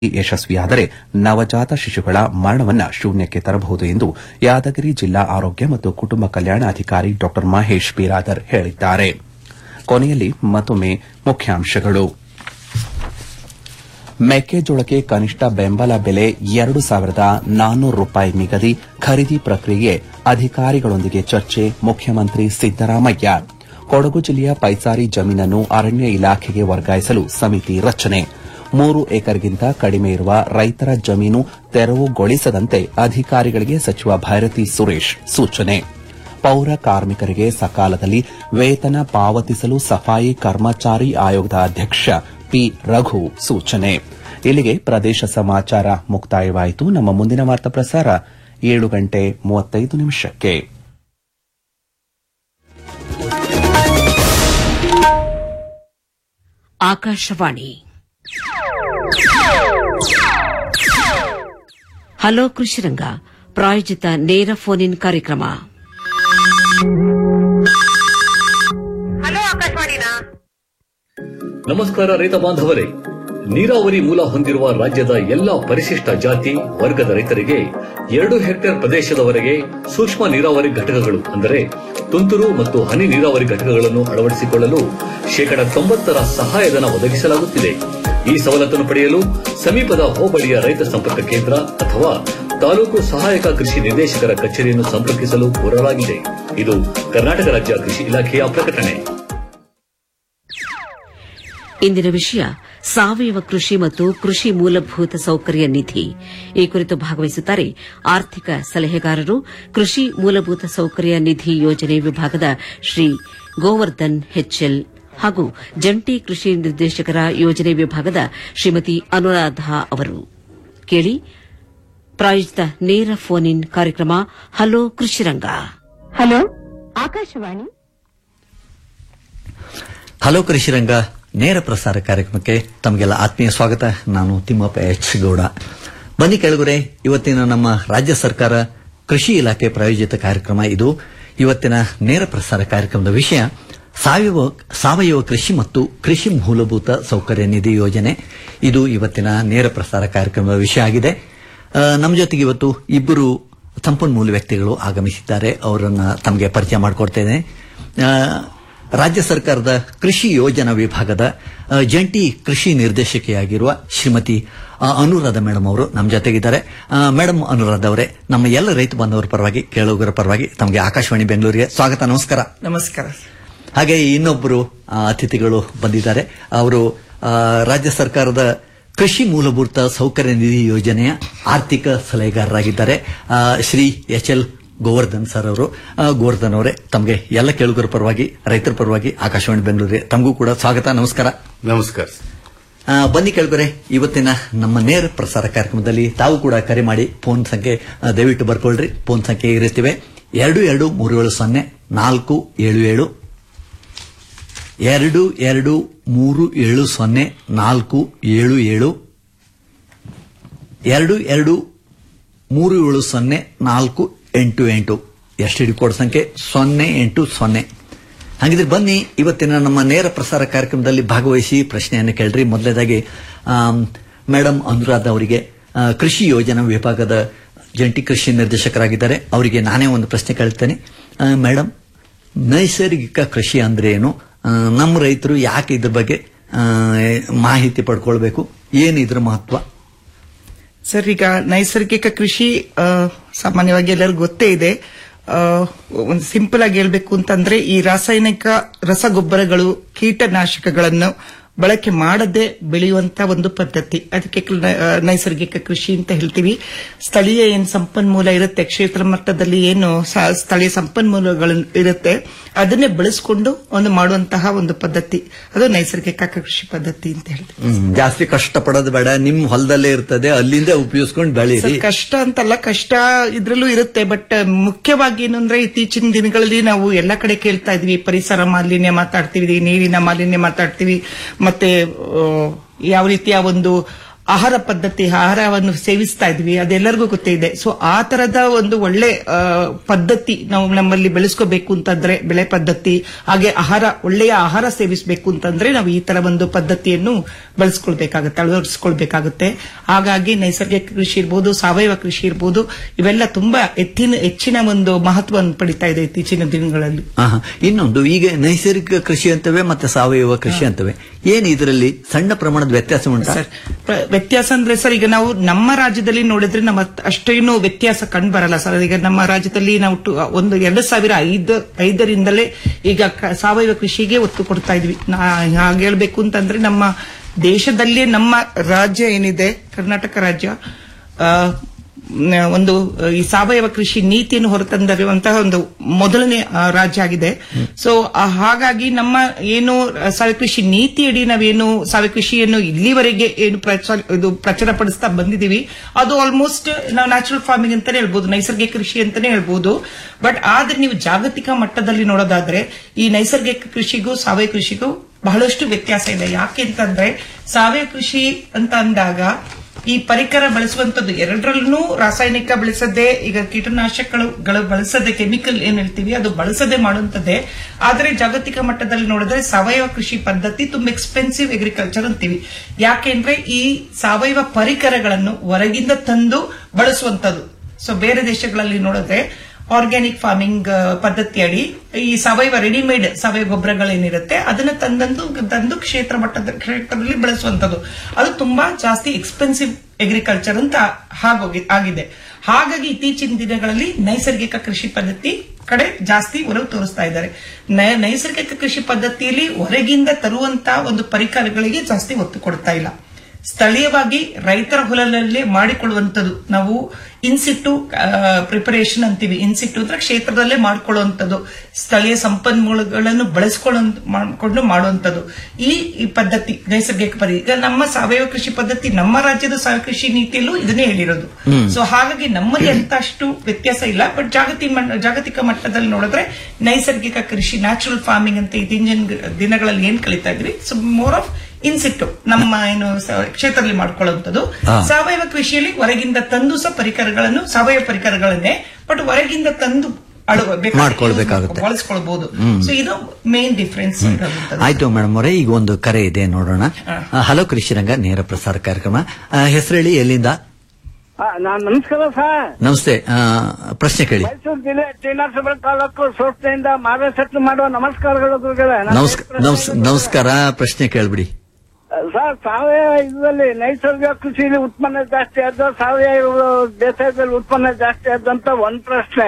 ಯಶಸ್ವಿಯಾದರೆ ನವಜಾತ ಶಿಶುಗಳ ಮರಣವನ್ನು ಶೂನ್ಯಕ್ಕೆ ತರಬಹುದು ಎಂದು ಯಾದಗಿರಿ ಜಿಲ್ಲಾ ಆರೋಗ್ಯ ಮತ್ತು ಕುಟುಂಬ ಕಲ್ಯಾಣಾಧಿಕಾರಿ ಡಾ ಮಹೇಶ್ ಬಿರಾದರ್ ಹೇಳಿದ್ದಾರೆ ಕೊನೆಯಲ್ಲಿ ಮತ್ತೊಮ್ಮೆ ಮುಖ್ಯಾಂಶಗಳು ಮೆಕ್ಕೆಜೋಳಕ್ಕೆ ಕನಿಷ್ಠ ಬೆಂಬಲ ಬೆಲೆ ಎರಡು ಸಾವಿರದ ನಾನ್ನೂರು ರೂಪಾಯಿ ನಿಗದಿ ಖರೀದಿ ಪ್ರಕ್ರಿಯೆ ಅಧಿಕಾರಿಗಳೊಂದಿಗೆ ಚರ್ಚೆ ಮುಖ್ಯಮಂತ್ರಿ ಸಿದ್ದರಾಮಯ್ಯ ಕೊಡಗು ಜಿಲ್ಲೆಯ ಪೈಸಾರಿ ಜಮೀನನ್ನು ಅರಣ್ಯ ಇಲಾಖೆಗೆ ವರ್ಗಾಯಿಸಲು ಸಮಿತಿ ರಚನೆ ಮೂರು ಎಕರೆಗಿಂತ ಕಡಿಮೆ ಇರುವ ರೈತರ ಜಮೀನು ತೆರವುಗೊಳಿಸದಂತೆ ಅಧಿಕಾರಿಗಳಿಗೆ ಸಚಿವ ಭೈರತಿ ಸುರೇಶ್ ಸೂಚನೆ ಪೌರ ಕಾರ್ಮಿಕರಿಗೆ ಸಕಾಲದಲ್ಲಿ ವೇತನ ಪಾವತಿಸಲು ಸಫಾಯಿ ಕರ್ಮಚಾರಿ ಆಯೋಗದ ಅಧ್ಯಕ್ಷ ಪಿ ರಘು ಸೂಚನೆ ಇಲ್ಲಿಗೆ ಪ್ರದೇಶ ಸಮಾಚಾರ ಮುಕ್ತಾಯವಾಯಿತು ನಮ್ಮ ಮುಂದಿನ ವಾರ್ತಾ ಪ್ರಸಾರ ಏಳು ಗಂಟೆ ಮೂವತ್ತೈದು ನಿಮಿಷಕ್ಕೆ ಆಕಾಶವಾಣಿ ಹಲೋ ಕೃಷಿರಂಗ ಪ್ರಾಯೋಜಿತ ನೇರ ಫೋನ್ ಇನ್ ಕಾರ್ಯಕ್ರಮ ಹಲೋ ಆಕಾಶವಾಣಿನಾ ನಮಸ್ಕಾರ ರೈತ ಬಾಂಧವರೇ ನೀರಾವರಿ ಮೂಲ ಹೊಂದಿರುವ ರಾಜ್ಯದ ಎಲ್ಲಾ ಪರಿಶಿಷ್ಟ ಜಾತಿ ವರ್ಗದ ರೈತರಿಗೆ ಎರಡು ಹೆಕ್ಟೇರ್ ಪ್ರದೇಶದವರೆಗೆ ಸೂಕ್ಷ್ಮ ನೀರಾವರಿ ಘಟಕಗಳು ಅಂದರೆ ತುಂತುರು ಮತ್ತು ಹನಿ ನೀರಾವರಿ ಘಟಕಗಳನ್ನು ಅಳವಡಿಸಿಕೊಳ್ಳಲು ಶೇಕಡ ತೊಂಬತ್ತರ ಸಹಾಯಧನ ಒದಗಿಸಲಾಗುತ್ತಿದೆ ಈ ಸವಲತ್ತನ್ನು ಪಡೆಯಲು ಸಮೀಪದ ಹೋಬಳಿಯ ರೈತ ಸಂಪರ್ಕ ಕೇಂದ್ರ ಅಥವಾ ತಾಲೂಕು ಸಹಾಯಕ ಕೃಷಿ ನಿರ್ದೇಶಕರ ಕಚೇರಿಯನ್ನು ಸಂಪರ್ಕಿಸಲು ಕೋರಲಾಗಿದೆ ಇದು ಕರ್ನಾಟಕ ರಾಜ್ಯ ಕೃಷಿ ಇಲಾಖೆಯ ಪ್ರಕಟಣೆ ಇಂದಿನ ವಿಷಯ ಸಾವಯವ ಕೃಷಿ ಮತ್ತು ಕೃಷಿ ಮೂಲಭೂತ ಸೌಕರ್ಯ ನಿಧಿ ಈ ಕುರಿತು ಭಾಗವಹಿಸುತ್ತಾರೆ ಆರ್ಥಿಕ ಸಲಹೆಗಾರರು ಕೃಷಿ ಮೂಲಭೂತ ಸೌಕರ್ಯ ನಿಧಿ ಯೋಜನೆ ವಿಭಾಗದ ಶ್ರೀ ಗೋವರ್ಧನ್ ಹೆಚ್ಎಲ್ ಹಾಗೂ ಜಂಟಿ ಕೃಷಿ ನಿರ್ದೇಶಕರ ಯೋಜನೆ ವಿಭಾಗದ ಶ್ರೀಮತಿ ಅನುರಾಧ ಅವರು ಕೇಳಿ ಪ್ರಾಯೋಜಿತ ನೇರ ಫೋನ್ ಇನ್ ಕಾರ್ಯಕ್ರಮ hello Krishiranga hello Akashvani hello Krishiranga ನೇರ ಪ್ರಸಾರ ಕಾರ್ಯಕ್ರಮಕ್ಕೆ ತಮಗೆಲ್ಲ ಆತ್ಮೀಯ ಸ್ವಾಗತ ನಾನು ತಿಮ್ಮಪ್ಪ ಎಚ್ ಗೌಡ ಬನ್ನಿ ಕೆಳಗುರೆ ಇವತ್ತಿನ ನಮ್ಮ ರಾಜ್ಯ ಸರ್ಕಾರ ಕೃಷಿ ಇಲಾಖೆ ಪ್ರಾಯೋಜಿತ ಕಾರ್ಯಕ್ರಮ ಇದು ಇವತ್ತಿನ ನೇರ ಪ್ರಸಾರ ಕಾರ್ಯಕ್ರಮದ ವಿಷಯ ಸಾವಯವ ಸಾವಯವ ಕೃಷಿ ಮತ್ತು ಕೃಷಿ ಮೂಲಭೂತ ಸೌಕರ್ಯ ನಿಧಿ ಯೋಜನೆ ಇದು ಇವತ್ತಿನ ನೇರ ಪ್ರಸಾರ ಕಾರ್ಯಕ್ರಮದ ವಿಷಯ ಆಗಿದೆ ಆ, ನಮ್ಮ ಜೊತೆಗೆ ಇವತ್ತು ಇಬ್ಬರು ಸಂಪನ್ಮೂಲ ವ್ಯಕ್ತಿಗಳು ಆಗಮಿಸಿದ್ದಾರೆ ಅವರನ್ನ ತಮಗೆ ಪರಿಚಯ ಮಾಡಿಕೊಡ್ತೇನೆ ಆ, ರಾಜ್ಯ ಸರ್ಕಾರದ ಕೃಷಿ ಯೋಜನಾ ವಿಭಾಗದ ಆ, ಜಂಟಿ ಕೃಷಿ ನಿರ್ದೇಶಕಿಯಾಗಿರುವ ಶ್ರೀಮತಿ ಆ, ಅನುರಾಧ ಮೇಡಮ್ ಅವರು ನಮ್ಮ ಜೊತೆಗಿದ್ದಾರೆ ಆ, ಮೇಡಮ್ ಅನುರಾಧ ಅವರೇ ನಮ್ಮ ಎಲ್ಲ ರೈತ ಬಾಂಧವರ ಪರವಾಗಿ ಕೇಳುಗರ ಪರವಾಗಿ ತಮಗೆ ಆಕಾಶವಾಣಿ ಬೆಂಗಳೂರಿಗೆ ಸ್ವಾಗತ ನಮಸ್ಕಾರ ನಮಸ್ಕಾರ ಹಾಗೆ ಇನ್ನೊಬ್ಬರು ಆ, ಅತಿಥಿಗಳು ಬಂದಿದ್ದಾರೆ ಅವರು ಆ, ರಾಜ್ಯ ಸರ್ಕಾರದ ಕೃಷಿ ಮೂಲಭೂತ ಸೌಕರ್ಯ ನಿಧಿ ಯೋಜನೆಯ ಆರ್ಥಿಕ ಸಲಹೆಗಾರರಾಗಿದ್ದಾರೆ ಆ, Shri H L Govardhan sir ಅವರು ಆ, ಗೋವರ್ಧನ್ ಅವರೇ ತಮಗೆ ಎಲ್ಲ ಕೇಳುಗರ ಪರವಾಗಿ ರೈತರ ಪರವಾಗಿ ಆಕಾಶವಾಣಿ ಬೆಂಗಳೂರಿಗೆ ತಮಗೂ ಕೂಡ ಸ್ವಾಗತ ನಮಸ್ಕಾರ ನಮಸ್ಕಾರ ಆ, ಬನ್ನಿ ಕೇಳಿದರೆ ಇವತ್ತಿನ ನಮ್ಮ ನೇರ ಪ್ರಸಾರ ಕಾರ್ಯಕ್ರಮದಲ್ಲಿ ತಾವು ಕೂಡ ಕರೆ ಮಾಡಿ ಫೋನ್ ಸಂಖ್ಯೆ ಆ, ದಯವಿಟ್ಟು ಬರ್ಕೊಳ್ರಿ ಫೋನ್ ಸಂಖ್ಯೆ ಇರುತ್ತವೆ ಎರಡು ಎರಡು ಮೂರು ಏಳು ಸೊನ್ನೆ ನಾಲ್ಕು ಏಳು ಏಳು ಎರಡು ಎರಡು ಮೂರು ಏಳು ಸೊನ್ನೆ ನಾಲ್ಕು ಏಳು ಏಳು ಎರಡು ಎರಡು ಮೂರು ಏಳು ಸೊನ್ನೆ ನಾಲ್ಕು ಎಂಟು ಎಂಟು ಎಸ್ ಟಿ ಡಿ ಕೋಡ್ ಸಂಖ್ಯೆ ಸೊನ್ನೆ ಎಂಟು ಸೊನ್ನೆ ಹಾಗಿದ್ರೆ ಬನ್ನಿ ಇವತ್ತಿನ ನಮ್ಮ ನೇರ ಪ್ರಸಾರ ಕಾರ್ಯಕ್ರಮದಲ್ಲಿ ಭಾಗವಹಿಸಿ ಪ್ರಶ್ನೆಯನ್ನು ಕೇಳ್ರಿ ಮೊದಲನೇದಾಗಿ ಮೇಡಮ್ ಅನುರಾಧ ಅವರಿಗೆ ಆ, ಕೃಷಿ ಯೋಜನಾ ವಿಭಾಗದ ಜಂಟಿ ಕೃಷಿ ನಿರ್ದೇಶಕರಾಗಿದ್ದಾರೆ ಅವರಿಗೆ ನಾನೇ ಒಂದು ಪ್ರಶ್ನೆ ಕೇಳ್ತೇನೆ ಆ, ಮೇಡಮ್ ನೈಸರ್ಗಿಕ ಕೃಷಿ ಅಂದ್ರೆ ಏನು ಆ, ನಮ್ಮ ರೈತರು ಯಾಕೆ ಇದ್ರ ಬಗ್ಗೆ ಆ, ಮಾಹಿತಿ ಪಡ್ಕೊಳ್ಬೇಕು ಏನು ಇದ್ರ ಮಹತ್ವ ಸರ್ ಈಗ ನೈಸರ್ಗಿಕ ಕೃಷಿ ಆ, ಸಾಮಾನ್ಯವಾಗಿ ಎಲ್ಲರಿಗೂ ಗೊತ್ತೇ ಇದೆ ಆ, ಒಂದು ಸಿಂಪಲ್ ಆಗಿ ಹೇಳ್ಬೇಕು ಅಂತಂದ್ರೆ ಈ ರಾಸಾಯನಿಕ ರಸಗೊಬ್ಬರಗಳು ಕೀಟನಾಶಕಗಳನ್ನು ಬಳಕೆ ಮಾಡದೆ ಬೆಳೆಯುವಂತ ಒಂದು ಪದ್ಧತಿ ಅದಕ್ಕೆ ಕ- ಆ, ನೈಸರ್ಗಿಕ ಕೃಷಿ ಅಂತ ಹೇಳ್ತೀವಿ ಸ್ಥಳೀಯ ಏನ್ ಸಂಪನ್ಮೂಲ ಇರುತ್ತೆ ಕ್ಷೇತ್ರ ಮಟ್ಟದಲ್ಲಿ ಏನು ಸ- ಸ್ಥಳೀಯ ಸಂಪನ್ಮೂಲಗಳು ಇರುತ್ತೆ ಅದನ್ನೇ ಬಳಸಿಕೊಂಡು ಒಂದು ಮಾಡುವಂತಹ ಒಂದು ಪದ್ಧತಿ ಅದು ನೈಸರ್ಗಿಕ ಕೃಷಿ ಪದ್ಧತಿ ಅಂತ ಹೇಳ್ತೀವಿ ಹ್ಮ್, ಜಾಸ್ತಿ ಕಷ್ಟ ಪಡೋದು ಬೇಡ ನಿಮ್ ಹೊಲದಲ್ಲೇ ಇರ್ತದೆ ಅಲ್ಲಿಂದ ಉಪಯೋಗಿಸ್ಕೊಂಡು ಬೆಳೀರಿ ಸರ್, ಕಷ್ಟ ಅಂತಲ್ಲ ಕಷ್ಟ ಇದ್ರಲ್ಲೂ ಇರುತ್ತೆ ಬಟ್ ಮುಖ್ಯವಾಗಿ ಏನು ಅಂದ್ರೆ ಇತ್ತೀಚಿನ ದಿನಗಳಲ್ಲಿ ನಾವು ಎಲ್ಲ ಕಡೆ ಕೇಳ್ತಾ ಇದೀವಿ ಪರಿಸರ ಮಾಲಿನ್ಯ ಮಾತಾಡ್ತೀವಿ ನೀರಿನ ಮಾಲಿನ್ಯ ಮಾತಾಡ್ತೀವಿ ಮತ್ತೆ ಆ, ಯಾವ ರೀತಿಯ ಒಂದು ಆಹಾರ ಪದ್ಧತಿ ಆಹಾರವನ್ನು ಸೇವಿಸ್ತಾ ಇದ್ವಿ ಅದೆಲ್ಲರಿಗೂ ಗೊತ್ತೇ ಇದೆ ಸೊ ಆ ತರದ ಒಂದು ಒಳ್ಳೆ ಆ, ಪದ್ಧತಿ ನಾವು ನಮ್ಮಲ್ಲಿ ಬೆಳೆಸ್ಕೋಬೇಕು ಅಂತಂದ್ರೆ ಬೆಳೆ ಪದ್ಧತಿ ಹಾಗೆ ಆಹಾರ ಒಳ್ಳೆಯ ಆಹಾರ ಸೇವಿಸಬೇಕು ಅಂತಂದ್ರೆ ನಾವು ಈ ತರ ಒಂದು ಪದ್ಧತಿಯನ್ನು ಬಳಸ್ಕೊಳ್ಬೇಕಾಗುತ್ತೆ ಅಳವಡಿಸ್ಕೊಳ್ಬೇಕಾಗುತ್ತೆ ಹಾಗಾಗಿ ನೈಸರ್ಗಿಕ ಕೃಷಿ ಇರ್ಬೋದು ಸಾವಯವ ಕೃಷಿ ಇರ್ಬೋದು ಇವೆಲ್ಲ ತುಂಬಾ ಹೆಚ್ಚಿನ ಹೆಚ್ಚಿನ ಒಂದು ಮಹತ್ವವನ್ನು ಪಡಿತಾ ಇದೆ ಇತ್ತೀಚಿನ ದಿನಗಳಲ್ಲಿ ಆಹಾ. ಇನ್ನೊಂದು ಈಗ ನೈಸರ್ಗಿಕ ಕೃಷಿ ಅಂತವೆ ಮತ್ತೆ ಸಾವಯವ ಕೃಷಿ ಅಂತವೆ ಏನು ಇದರಲ್ಲಿ ಸಣ್ಣ ಪ್ರಮಾಣದ ವ್ಯತ್ಯಾಸ ಉಂಟಾ ಸರ್ ಪ್ರ- ವ್ಯತ್ಯಾಸ ಅಂದ್ರೆ ಸರ್ ಈಗ ನಾವು ನಮ್ಮ ರಾಜ್ಯದಲ್ಲಿ ನೋಡಿದ್ರೆ ನಮ್ಮ ಅಷ್ಟೇನು ವ್ಯತ್ಯಾಸ ಕಂಡು ಬರಲ್ಲ ಸರ್ ಈಗ ನಮ್ಮ ರಾಜ್ಯದಲ್ಲಿ ನಾವು ಟು- ಒಂದು ಎರಡು ಸಾವಿರ ಐದು ಐದರಿಂದಲೇ ಈಗ ಕ- ಸಾವಯವ ಕೃಷಿಗೆ ಒತ್ತು ಕೊಡ್ತಾ ಇದ್ವಿ ನಾ- ಹಾಗೆ ಹೇಳ್ಬೇಕು ಅಂತಂದ್ರೆ ನಮ್ಮ ದೇಶದಲ್ಲೇ ನಮ್ಮ ರಾಜ್ಯ ಏನಿದೆ ಕರ್ನಾಟಕ ರಾಜ್ಯ ಆ, ನ- ಒಂದು ಆ, ಈ ಸಾವಯವ ಕೃಷಿ ನೀತಿಯನ್ನು ಹೊರತಂದಿರುವಂತಹ ಒಂದು ಮೊದಲನೇ ಆ, ರಾಜ್ಯ ಆಗಿದೆ ಸೊ ಹಾಗಾಗಿ ನಮ್ಮ ಏನು ಆ, ಸಾವಯವ ಕೃಷಿ ನೀತಿಯಡಿ ನಾವೇನು ಸಾವಯವ ಕೃಷಿಯನ್ನು ಇಲ್ಲಿವರೆಗೆ ಏನು ಪ್ರಚಾರ ಇದು ಪ್ರಚಾರಪಡಿಸ್ತಾ ಬಂದಿದ್ದೀವಿ ಅದು ಆಲ್ಮೋಸ್ಟ್ ನಾವು ನ್ಯಾಚುರಲ್ ಫಾರ್ಮಿಂಗ್ ಅಂತಾನೆ ಹೇಳ್ಬೋದು ನೈಸರ್ಗಿಕ ಕೃಷಿ ಅಂತಾನೆ ಹೇಳ್ಬೋದು ಬಟ್ ಆದ್ರೆ ನೀವು ಜಾಗತಿಕ ಮಟ್ಟದಲ್ಲಿ ನೋಡೋದಾದ್ರೆ ಈ ನೈಸರ್ಗಿಕ ಕೃಷಿಗೂ ಸಾವಯವ ಕೃಷಿಗೂ ಬಹಳಷ್ಟು ವ್ಯತ್ಯಾಸ ಇದೆ ಯಾಕೆ ಅಂತಂದ್ರೆ ಸಾವಯವ ಕೃಷಿ ಅಂತ ಅಂದಾಗ ಈ ಪರಿಕರ ಬಳಸುವಂತದ್ದು ಎರಡರಲ್ಲೂ ರಾಸಾಯನಿಕ ಬಳಸದೆ ಈಗ ಕೀಟನಾಶಕಗಳು ಗಳು ಬಳಸದೆ ಕೆಮಿಕಲ್ ಏನ್ ಹೇಳ್ತೀವಿ ಅದು ಬಳಸದೆ ಮಾಡುವಂತದ್ದೇ ಆದ್ರೆ ಜಾಗತಿಕ ಮಟ್ಟದಲ್ಲಿ ನೋಡಿದ್ರೆ ಸಾವಯವ ಕೃಷಿ ಪದ್ಧತಿ ತುಂಬಾ ಎಕ್ಸ್ಪೆನ್ಸಿವ್ ಅಗ್ರಿಕಲ್ಚರ್ ಅಂತೀವಿ ಯಾಕೆಂದ್ರೆ ಈ ಸಾವಯವ ಪರಿಕರಗಳನ್ನು ಹೊರಗಿಂದ ತಂದು ಬಳಸುವಂತದ್ದು ಸೊ ಬೇರೆ ದೇಶಗಳಲ್ಲಿ ನೋಡಿದ್ರೆ ಆರ್ಗ್ಯಾನಿಕ್ ಫಾರ್ಮಿಂಗ್ ಪದ್ಧತಿ ಅಡಿ ಈ ಸಾವಯವ ರೆಡಿಮೇಡ್ ಸಾವಯವ ಗೊಬ್ಬರಗಳೇನಿರುತ್ತೆ ಅದನ್ನ ತಂದಂದು ತಂದು ಕ್ಷೇತ್ರ ಮಟ್ಟದ ಕ್ಷೇತ್ರದಲ್ಲಿ ಬಳಸುವಂತದ್ದು ಅದು ತುಂಬಾ ಜಾಸ್ತಿ ಎಕ್ಸ್ಪೆನ್ಸಿವ್ ಅಗ್ರಿಕಲ್ಚರ್ ಅಂತ ಹಾಗೋಗಿ ಆಗಿದೆ ಹಾಗಾಗಿ ಇತ್ತೀಚಿನ ದಿನಗಳಲ್ಲಿ ನೈಸರ್ಗಿಕ ಕೃಷಿ ಪದ್ಧತಿ ಕಡೆ ಜಾಸ್ತಿ ಒಲವು ತೋರಿಸ್ತಾ ಇದ್ದಾರೆ ನೈ- ನೈಸರ್ಗಿಕ ಕೃಷಿ ಪದ್ಧತಿಯಲ್ಲಿ ಹೊರಗಿಂದ ತರುವಂತ ಒಂದು ಪರಿಕರಗಳಿಗೆ ಜಾಸ್ತಿ ಒತ್ತು ಕೊಡ್ತಾ ಇಲ್ಲ ಸ್ಥಳೀಯವಾಗಿ ರೈತರ ಹೊಲದಲ್ಲೇ ಮಾಡಿಕೊಳ್ಳುವಂಥದ್ದು ನಾವು ಇನ್ಸಿಟ್ಟು ಪ್ರಿಪರೇಷನ್ ಅಂತೀವಿ ಇನ್ಸಿಟ್ಟು ಅಂದ್ರೆ ಕ್ಷೇತ್ರದಲ್ಲೇ ಮಾಡ್ಕೊಳ್ಳುವಂಥದ್ದು ಸ್ಥಳೀಯ ಸಂಪನ್ಮೂಲಗಳನ್ನು ಬಳಸ್ಕೊಳ್ಳೋ ಮಾಡಿಕೊಂಡು ಮಾಡುವಂಥದ್ದು ಈ ಈ ಪದ್ಧತಿ ನೈಸರ್ಗಿಕ ಪರಿ ಈಗ ನಮ್ಮ ಸಾವಯವ ಕೃಷಿ ಪದ್ಧತಿ ನಮ್ಮ ರಾಜ್ಯದ ಸಾವಯವ ಕೃಷಿ ನೀತಿಯಲ್ಲೂ ಇದನ್ನೇ ಹೇಳಿರೋದು ಸೊ ಹಾಗಾಗಿ ನಮ್ಮಲ್ಲಿ ಅಂತ ಅಷ್ಟು ವ್ಯತ್ಯಾಸ ಇಲ್ಲ ಬಟ್ ಜಾಗತಿಕ ಮಟ್ಟ- ಜಾಗತಿಕ ಮಟ್ಟದಲ್ಲಿ ನೋಡಿದ್ರೆ ನೈಸರ್ಗಿಕ ಕೃಷಿ ನ್ಯಾಚುರಲ್ ಫಾರ್ಮಿಂಗ್ ಅಂತ ಇತ್ತೀಚಿನ ದಿನಗಳಲ್ಲಿ ಏನ್ ಕಲಿತಾ ಇದ್ವಿ ಸೊ ಮೋರ್ ಆಫ್ ಇನ್ಸಿಟ್ಟು ನಮ್ಮ ಏನು ಸ- ಕ್ಷೇತ್ರದಲ್ಲಿ ಮಾಡ್ಕೊಳ್ಳುವಂಥದ್ದು ಹಾ. ಸಾವಯವ ಕೃಷಿಯಲ್ಲಿ ಹೊರಗಿಂದ ತಂದು ಸಹ ಪರಿಕರಗಳನ್ನು ಸಾವಯವ ಪರಿಕರಗಳನ್ನೇ ಬಟ್ ಹೊರಗಿಂದ ತಂದು ಅಳು ಬೇಕಾದ್ರೆ ಮಾಡ್ಕೊಳ್ಬೇಕಾಗುತ್ತೆ. ಬಳಸ್ಕೊಳ್ಬಹುದು ಸೊ ಇದು ಮೇನ್ ಡಿಫ್ರೆನ್ಸ್ ಆಯ್ತು ಮೇಡಮ್ ಅವರೇ ಈಗ ಒಂದು ಕರೆ ಇದೆ ನೋಡೋಣ ಆ, ಹಲೋ ಕೃಷಿರಂಗ ನೇರ ಪ್ರಸಾರ ಕಾರ್ಯಕ್ರಮ ಆ, ಹೆಸರೇಳಿ ಎಲ್ಲಿಂದ ನಾನ್ ನಮಸ್ಕಾರ ಸರ್ ನಮಸ್ತೆ ಆ, ಪ್ರಶ್ನೆ ಕೇಳಿ ಮೈಸೂರು ಜಿಲ್ಲೆ ಶ್ರೀನಿವಾಸಪುರ ತಾಲೂಕು ಸಂಸ್ಥೆಯಿಂದ ಮಾರ್ಗಸೂಚನೆ ಮಾಡುವ ನಮಸ್ಕಾರಗಳು ಗುರುಗಳೇ. ನನ್ನ ನಮಸ್ಕ- ಹೆಸರು ನಮಸ್- ಪ್ರಶ್ನೆ ನಮಸ್ಕಾರ ಪ್ರಶ್ನೆ ಕೇಳ್ಬಿಡಿ ಸರ್ ಸಾವಯವ ಇದರಲ್ಲಿ ನೈಸರ್ಗಿಕ ಕೃಷಿಯಲ್ಲಿ ಉತ್ಪನ್ನ ಜಾಸ್ತಿ ಆದ ಸಾವಯವ ಬೇಸಾಯದಲ್ಲಿ ಉತ್ಪನ್ನ ಜಾಸ್ತಿ ಆದಂತ ಒಂದ್ ಪ್ರಶ್ನೆ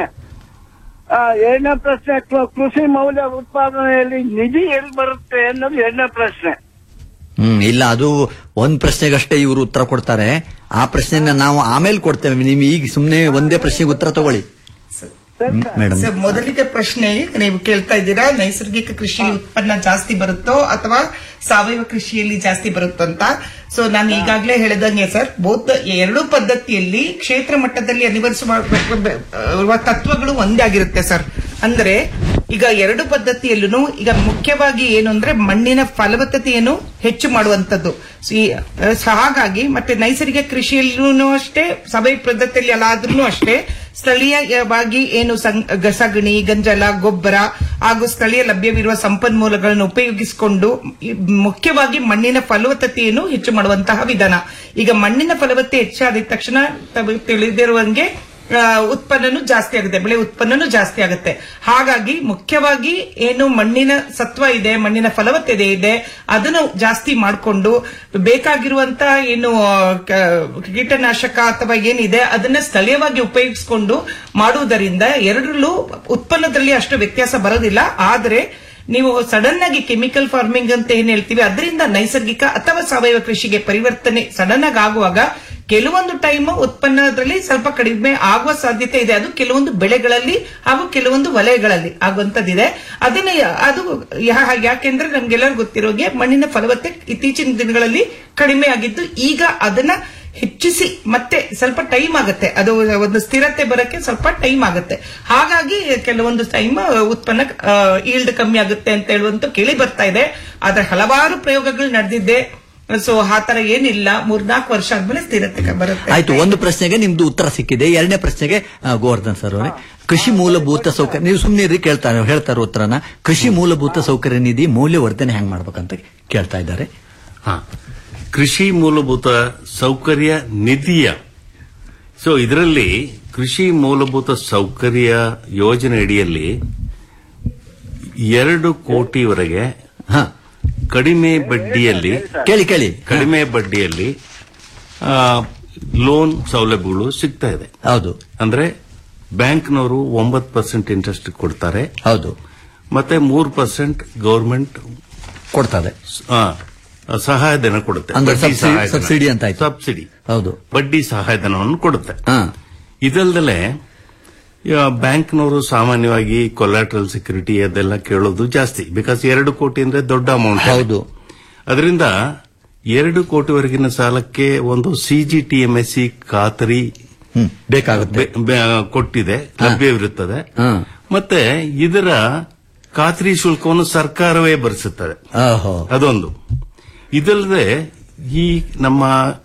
ಆ, ಎರಡನೇ ಪ್ರಶ್ನೆ ಕೃ- ಕೃಷಿ ಮೌಲ್ಯ ಉತ್ಪಾದನೆಯಲ್ಲಿ ನಿಧಿ ಎಲ್ಲಿ ಬರುತ್ತೆ ಅನ್ನೋದು ಎರಡನೇ ಪ್ರಶ್ನೆ ಹ್ಮ್ ಇಲ್ಲ ಅದು ಒಂದ್ ಪ್ರಶ್ನೆಗಷ್ಟೇ ಇವರು ಉತ್ತರ ಕೊಡ್ತಾರೆ ಆ ಪ್ರಶ್ನೆನ ನಾವು ಆಮೇಲೆ ಕೊಡ್ತೇವೆ ನಿಮ್ ಈಗ ಸುಮ್ನೆ ಒಂದೇ ಪ್ರಶ್ನೆಗೆ ಉತ್ತರ ತಗೊಳ್ಳಿ ಸರಿ ಹ್ಮ್, ಸರ್. ಮೇಡಮ್ ಸರ್, ಮೊದಲಿಗೆ ಪ್ರಶ್ನೆ ನೀವು ಕೇಳ್ತಾ ಇದ್ದೀರಾ ನೈಸರ್ಗಿಕ ಕೃಷಿ ಉತ್ಪನ್ನ ಜಾಸ್ತಿ ಬರುತ್ತೋ ಅಥವಾ ಸಾವಯವ ಕೃಷಿಯಲ್ಲಿ ಜಾಸ್ತಿ ಬರುತ್ತೋ ಅಂತ ಸೊ ನಾನು ಈಗಾಗಲೇ ಹೇಳಿದಂಗೆ ಸರ್ ಬೋತ್ ಎರಡೂ ಪದ್ಧತಿಯಲ್ಲಿ ಕ್ಷೇತ್ರ ಮಟ್ಟದಲ್ಲಿ ಅನಿವರಿಸುವ ಇರುವ ತತ್ವಗಳು ಒಂದೇ ಆಗಿರುತ್ತೆ ಸರ್ ಅಂದ್ರೆ ಈಗ ಎರಡು ಪದ್ಧತಿಯಲ್ಲೂ ಈಗ ಮುಖ್ಯವಾಗಿ ಏನು ಅಂದ್ರೆ ಮಣ್ಣಿನ ಫಲವತ್ತತೆಯನ್ನು ಹೆಚ್ಚು ಮಾಡುವಂತದ್ದು ಸೊ ಈ, ಆ, ಸೊ ಹಾಗಾಗಿ ಮತ್ತೆ ನೈಸರ್ಗಿಕ ಕೃಷಿಯಲ್ಲೂ ಅಷ್ಟೇ ಸಭೆ ಪದ್ಧತಿಯಲ್ಲಿ ಅಲ್ಲಾದ್ರೂ ಅಷ್ಟೇ ಸ್ಥಳೀಯವಾಗಿ ಏನು ಸಂ- ಗ- ಸಗಣಿ ಗಂಜಲ ಗೊಬ್ಬರ ಹಾಗೂ ಸ್ಥಳೀಯ ಲಭ್ಯವಿರುವ ಸಂಪನ್ಮೂಲಗಳನ್ನು ಉಪಯೋಗಿಸಿಕೊಂಡು ಈ ಮುಖ್ಯವಾಗಿ ಮಣ್ಣಿನ ಫಲವತ್ತತೆಯನ್ನು ಹೆಚ್ಚು ಮಾಡುವಂತಹ ವಿಧಾನ ಈಗ ಮಣ್ಣಿನ ಫಲವತ್ತತೆ ಹೆಚ್ಚಾದ ತಕ್ಷಣ ತಮಗೆ ತಿಳಿದಿರುವಂಗೆ ಆ, ಉತ್ಪನ್ನನೂ ಜಾಸ್ತಿ ಆಗುತ್ತೆ ಬೆಳೆ ಉತ್ಪನ್ನನೂ ಜಾಸ್ತಿ ಆಗುತ್ತೆ ಹಾಗಾಗಿ ಮುಖ್ಯವಾಗಿ ಏನು ಮಣ್ಣಿನ ಸತ್ವ ಇದೆ ಮಣ್ಣಿನ ಫಲವತ್ತತೆ ಇದೆ ಅದನ್ನು ಜಾಸ್ತಿ ಮಾಡಿಕೊಂಡು ಬೇಕಾಗಿರುವಂತ ಏನು ಆ, ಕ- ಕೀಟನಾಶಕ ಅಥವಾ ಏನಿದೆ ಅದನ್ನ ಸ್ಥಳೀಯವಾಗಿ ಉಪಯೋಗಿಸಿಕೊಂಡು ಮಾಡುವುದರಿಂದ ಎರಡರಲ್ಲೂ ಉತ್ಪನ್ನದಲ್ಲಿ ಅಷ್ಟು ವ್ಯತ್ಯಾಸ ಬರೋದಿಲ್ಲ ಆದರೆ ನೀವು ಸಡನ್ ಆಗಿ ಕೆಮಿಕಲ್ ಫಾರ್ಮಿಂಗ್ ಅಂತ ಏನ್ ಹೇಳ್ತೀವಿ ಅದರಿಂದ ನೈಸರ್ಗಿಕ ಅಥವಾ ಸಾವಯವ ಕೃಷಿಗೆ ಪರಿವರ್ತನೆ ಸಡನ್ ಆಗಿ ಆಗುವಾಗ ಕೆಲವೊಂದು ಟೈಮ್ ಉತ್ಪನ್ನದಲ್ಲಿ ಸ್ವಲ್ಪ ಕಡಿಮೆ ಆಗುವ ಸಾಧ್ಯತೆ ಇದೆ ಅದು ಕೆಲವೊಂದು ಬೆಳೆಗಳಲ್ಲಿ ಹಾಗೂ ಕೆಲವೊಂದು ವಲಯಗಳಲ್ಲಿ ಆಗುವಂತದ್ದಿದೆ ಅದನ್ನ ಯಾ- ಅದು ಯಾ- ಯಾಕೆಂದ್ರೆ ನಮ್ಗೆಲ್ಲರೂ ಗೊತ್ತಿರೋಗೆ ಮಣ್ಣಿನ ಫಲವತ್ತೆ ಇತ್ತೀಚಿನ ದಿನಗಳಲ್ಲಿ ಕಡಿಮೆ ಆಗಿದ್ದು ಈಗ ಅದನ್ನ ಹೆಚ್ಚಿಸಿ ಮತ್ತೆ ಸ್ವಲ್ಪ ಟೈಮ್ ಆಗುತ್ತೆ ಅದು ಒಂದು ಸ್ಥಿರತೆ ಬರಕ್ಕೆ ಸ್ವಲ್ಪ ಟೈಮ್ ಆಗುತ್ತೆ ಹಾಗಾಗಿ ಕೆಲವೊಂದು ಟೈಮ್ ಉತ್ಪನ್ನ ಈಲ್ಡ್ ಕಮ್ಮಿ ಆಗುತ್ತೆ ಅಂತ ಹೇಳುವಂತ ಕೇಳಿ ಬರ್ತಾ ಇದೆ ಆದ್ರೆ ಹಲವಾರು ಪ್ರಯೋಗಗಳು ನಡೆದಿದೆ ಸೊ ಆ ತರ ಏನಿಲ್ಲ ಮೂರ್ನಾಲ್ಕು ವರ್ಷ ಆದ್ಮೇಲೆ ಸ್ಥಿರತೆ ಬರುತ್ತೆ ಆಯ್ತು ಒಂದು ಪ್ರಶ್ನೆಗೆ ನಿಮ್ದು ಉತ್ತರ ಸಿಕ್ಕಿದೆ ಎರಡನೇ ಪ್ರಶ್ನೆಗೆ ಆ, ಗೋವರ್ಧನ್ ಸರ್ ಅವರೇ ಕೃಷಿ ಮೂಲಭೂತ ಸೌಕರ್ಯ ನೀವು ಸುಮ್ಮನೆ ಕೇಳ್ತಾರೆ ಹೇಳ್ತಾರೆ ಉತ್ತರನ ಕೃಷಿ ಮೂಲಭೂತ ಸೌಕರ್ಯ ನಿಧಿ ಮೌಲ್ಯವರ್ಧನೆ ಹೆಂಗ್ ಮಾಡ್ಬೇಕಂತ ಕೇಳ್ತಾ ಇದ್ದಾರೆ ಹಾ ಕೃಷಿ ಮೂಲಭೂತ ಸೌಕರ್ಯ ನಿಧಿಯ ಸೊ ಇದರಲ್ಲಿ ಕೃಷಿ ಮೂಲಭೂತ ಸೌಕರ್ಯ ಯೋಜನೆ ಅಡಿಯಲ್ಲಿ ಎರಡು ಕೋಟಿವರೆಗೆ ಹಾ ಕಡಿಮೆ ಬಡ್ಡಿಯಲ್ಲಿ ಕೇಳಿ ಕೇಳಿ ಕಡಿಮೆ ಬಡ್ಡಿಯಲ್ಲಿ ಆ, ಲೋನ್ ಸೌಲಭ್ಯಗಳು ಸಿಗ್ತಾ ಇದೆ ಹೌದು ಅಂದ್ರೆ ಬ್ಯಾಂಕ್ನವರು ಒಂಬತ್ತು ಪರ್ಸೆಂಟ್ ಇಂಟ್ರೆಸ್ಟ್ ಕೊಡ್ತಾರೆ ಹೌದು ಮತ್ತೆ ಮೂರು ಪರ್ಸೆಂಟ್ ಗವರ್ಮೆಂಟ್ ಕೊಡ್ತಾರೆ ಸಹಾಯಧನ ಕೊಡುತ್ತೆ ಅಂದ್ರೆ ಬಡ್ಡಿ ಸಬ್ಸಿಡಿ- ಸಹಾಯಧನ. ಸಬ್ಸಿಡಿ ಅಂತ ಆಯ್ತು. ಸಬ್ಸಿಡಿ ಹೌದು ಬಡ್ಡಿ ಸಹಾಯಧನವನ್ನು ಕೊಡುತ್ತೆ ಹಾ ಇದಲ್ದಲೆ ಬ್ಯಾಂಕ್ನವರು ಸಾಮಾನ್ಯವಾಗಿ ಕೊಲಾಟ್ರಲ್ ಸೆಕ್ಯೂರಿಟಿ ಅದೆಲ್ಲ ಕೇಳೋದು ಜಾಸ್ತಿ ಬಿಕಾಸ್ ಎರಡು ಕೋಟಿ ಅಂದ್ರೆ ದೊಡ್ಡ ಅಮೌಂಟ್ ಹೌದು ಅದರಿಂದ ಎರಡು ಕೋಟಿವರೆಗಿನ ಸಾಲಕ್ಕೆ ಒಂದು ಸಿಜಿಟಿಎಂಎಸ್ಸಿ ಖಾತರಿ ಹ್ಮ್ ಬೇಕಾಗುತ್ತೆ ಬೆ- ಬೆ- ಕೊಟ್ಟಿದೆ ಲಭ್ಯವಿರುತ್ತದೆ ಹಾ ಮತ್ತೆ ಇದರ ಖಾತ್ರಿ ಶುಲ್ಕವನ್ನು ಸರ್ಕಾರವೇ ಭರಿಸುತ್ತದೆ ಓಹೋ ಅದೊಂದು ಇದಲ್ಲದೆ ಈ ನಮ್ಮ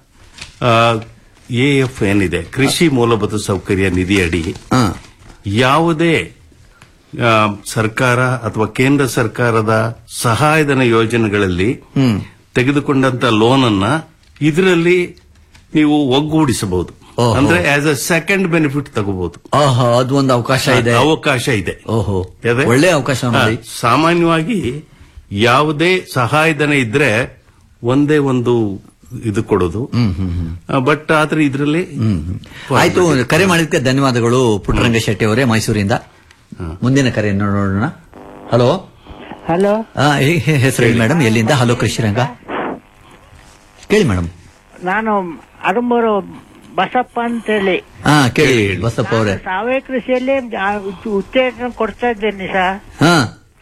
ಎಎಫ್ ಏನಿದೆ ಕೃಷಿ ಮೂಲಭೂತ ಸೌಕರ್ಯ ನಿಧಿ ಅಡಿ ಹಾ ಯಾವುದೇ ಆ, ಸರ್ಕಾರ ಅಥವಾ ಕೇಂದ್ರ ಸರ್ಕಾರದ ಸಹಾಯಧನ ಯೋಜನೆಗಳಲ್ಲಿ ಹ್ಮ್ ತೆಗೆದುಕೊಂಡಂತ ಲೋನ್ ಅನ್ನ ಇದರಲ್ಲಿ ನೀವು ಒಗ್ಗೂಡಿಸಬಹುದು ಓಹೋ. ಅಂದ್ರೆ ಆಸ್ ಅ ಸೆಕೆಂಡ್ ಬೆನಿಫಿಟ್ ತಗೋಬಹುದು ಓಹೋ ಅದು ಒಂದು ಅವಕಾಶ ಇದೆ ಅವಕಾಶ ಇದೆ ಓಹೋ ಯಾವ್ದೇ? ಒಳ್ಳೆ ಅವಕಾಶ ನೋಡಿ ಹಾ, ಸಾಮಾನ್ಯವಾಗಿ ಯಾವುದೇ ಸಹಾಯಧನ ಇದ್ರೆ ಒಂದೇ ಒಂದು ಇದು ಕೊಡೋದು ಹ್ಮ್ ಹ್ಮ್ ಹ್ಮ್ ಬಟ್ ಆದ್ರೆ ಇದರಲ್ಲಿ ಆಯ್ತು ಕರೆ ಮಾಡಿದ್ದಕ್ಕೆ ಧನ್ಯವಾದಗಳು ಪುಟ್ಟರಂಗ ಶೆಟ್ಟಿ ಅವರೇ ಮೈಸೂರಿಂದ ಮುಂದಿನ ಕರೆ ನೋಡೋಣ ಹಲೋ ಹಲೋ ಹೆಸರು ಹೇಳಿ ಮೇಡಮ್ ಎಲ್ಲಿಂದ ಹಲೋ ಕೃಷಿರಂಗ ಕೇಳಿ ಮೇಡಮ್ ನಾನು ಅರುಂಬೂರು ಬಸಪ್ಪ ಅಂತೇಳಿ ಹಾ ಕೇಳಿ ಬಸಪ್ಪ ಅವರೇ ಸಾವಯವ ಕೃಷಿಯಲ್ಲಿ ಆ ಉತ್- ಉತ್ತೇಜನ ಕೊಡ್ತಾ ಇದ್ದೇನೆ ಸರ್ ಹಾ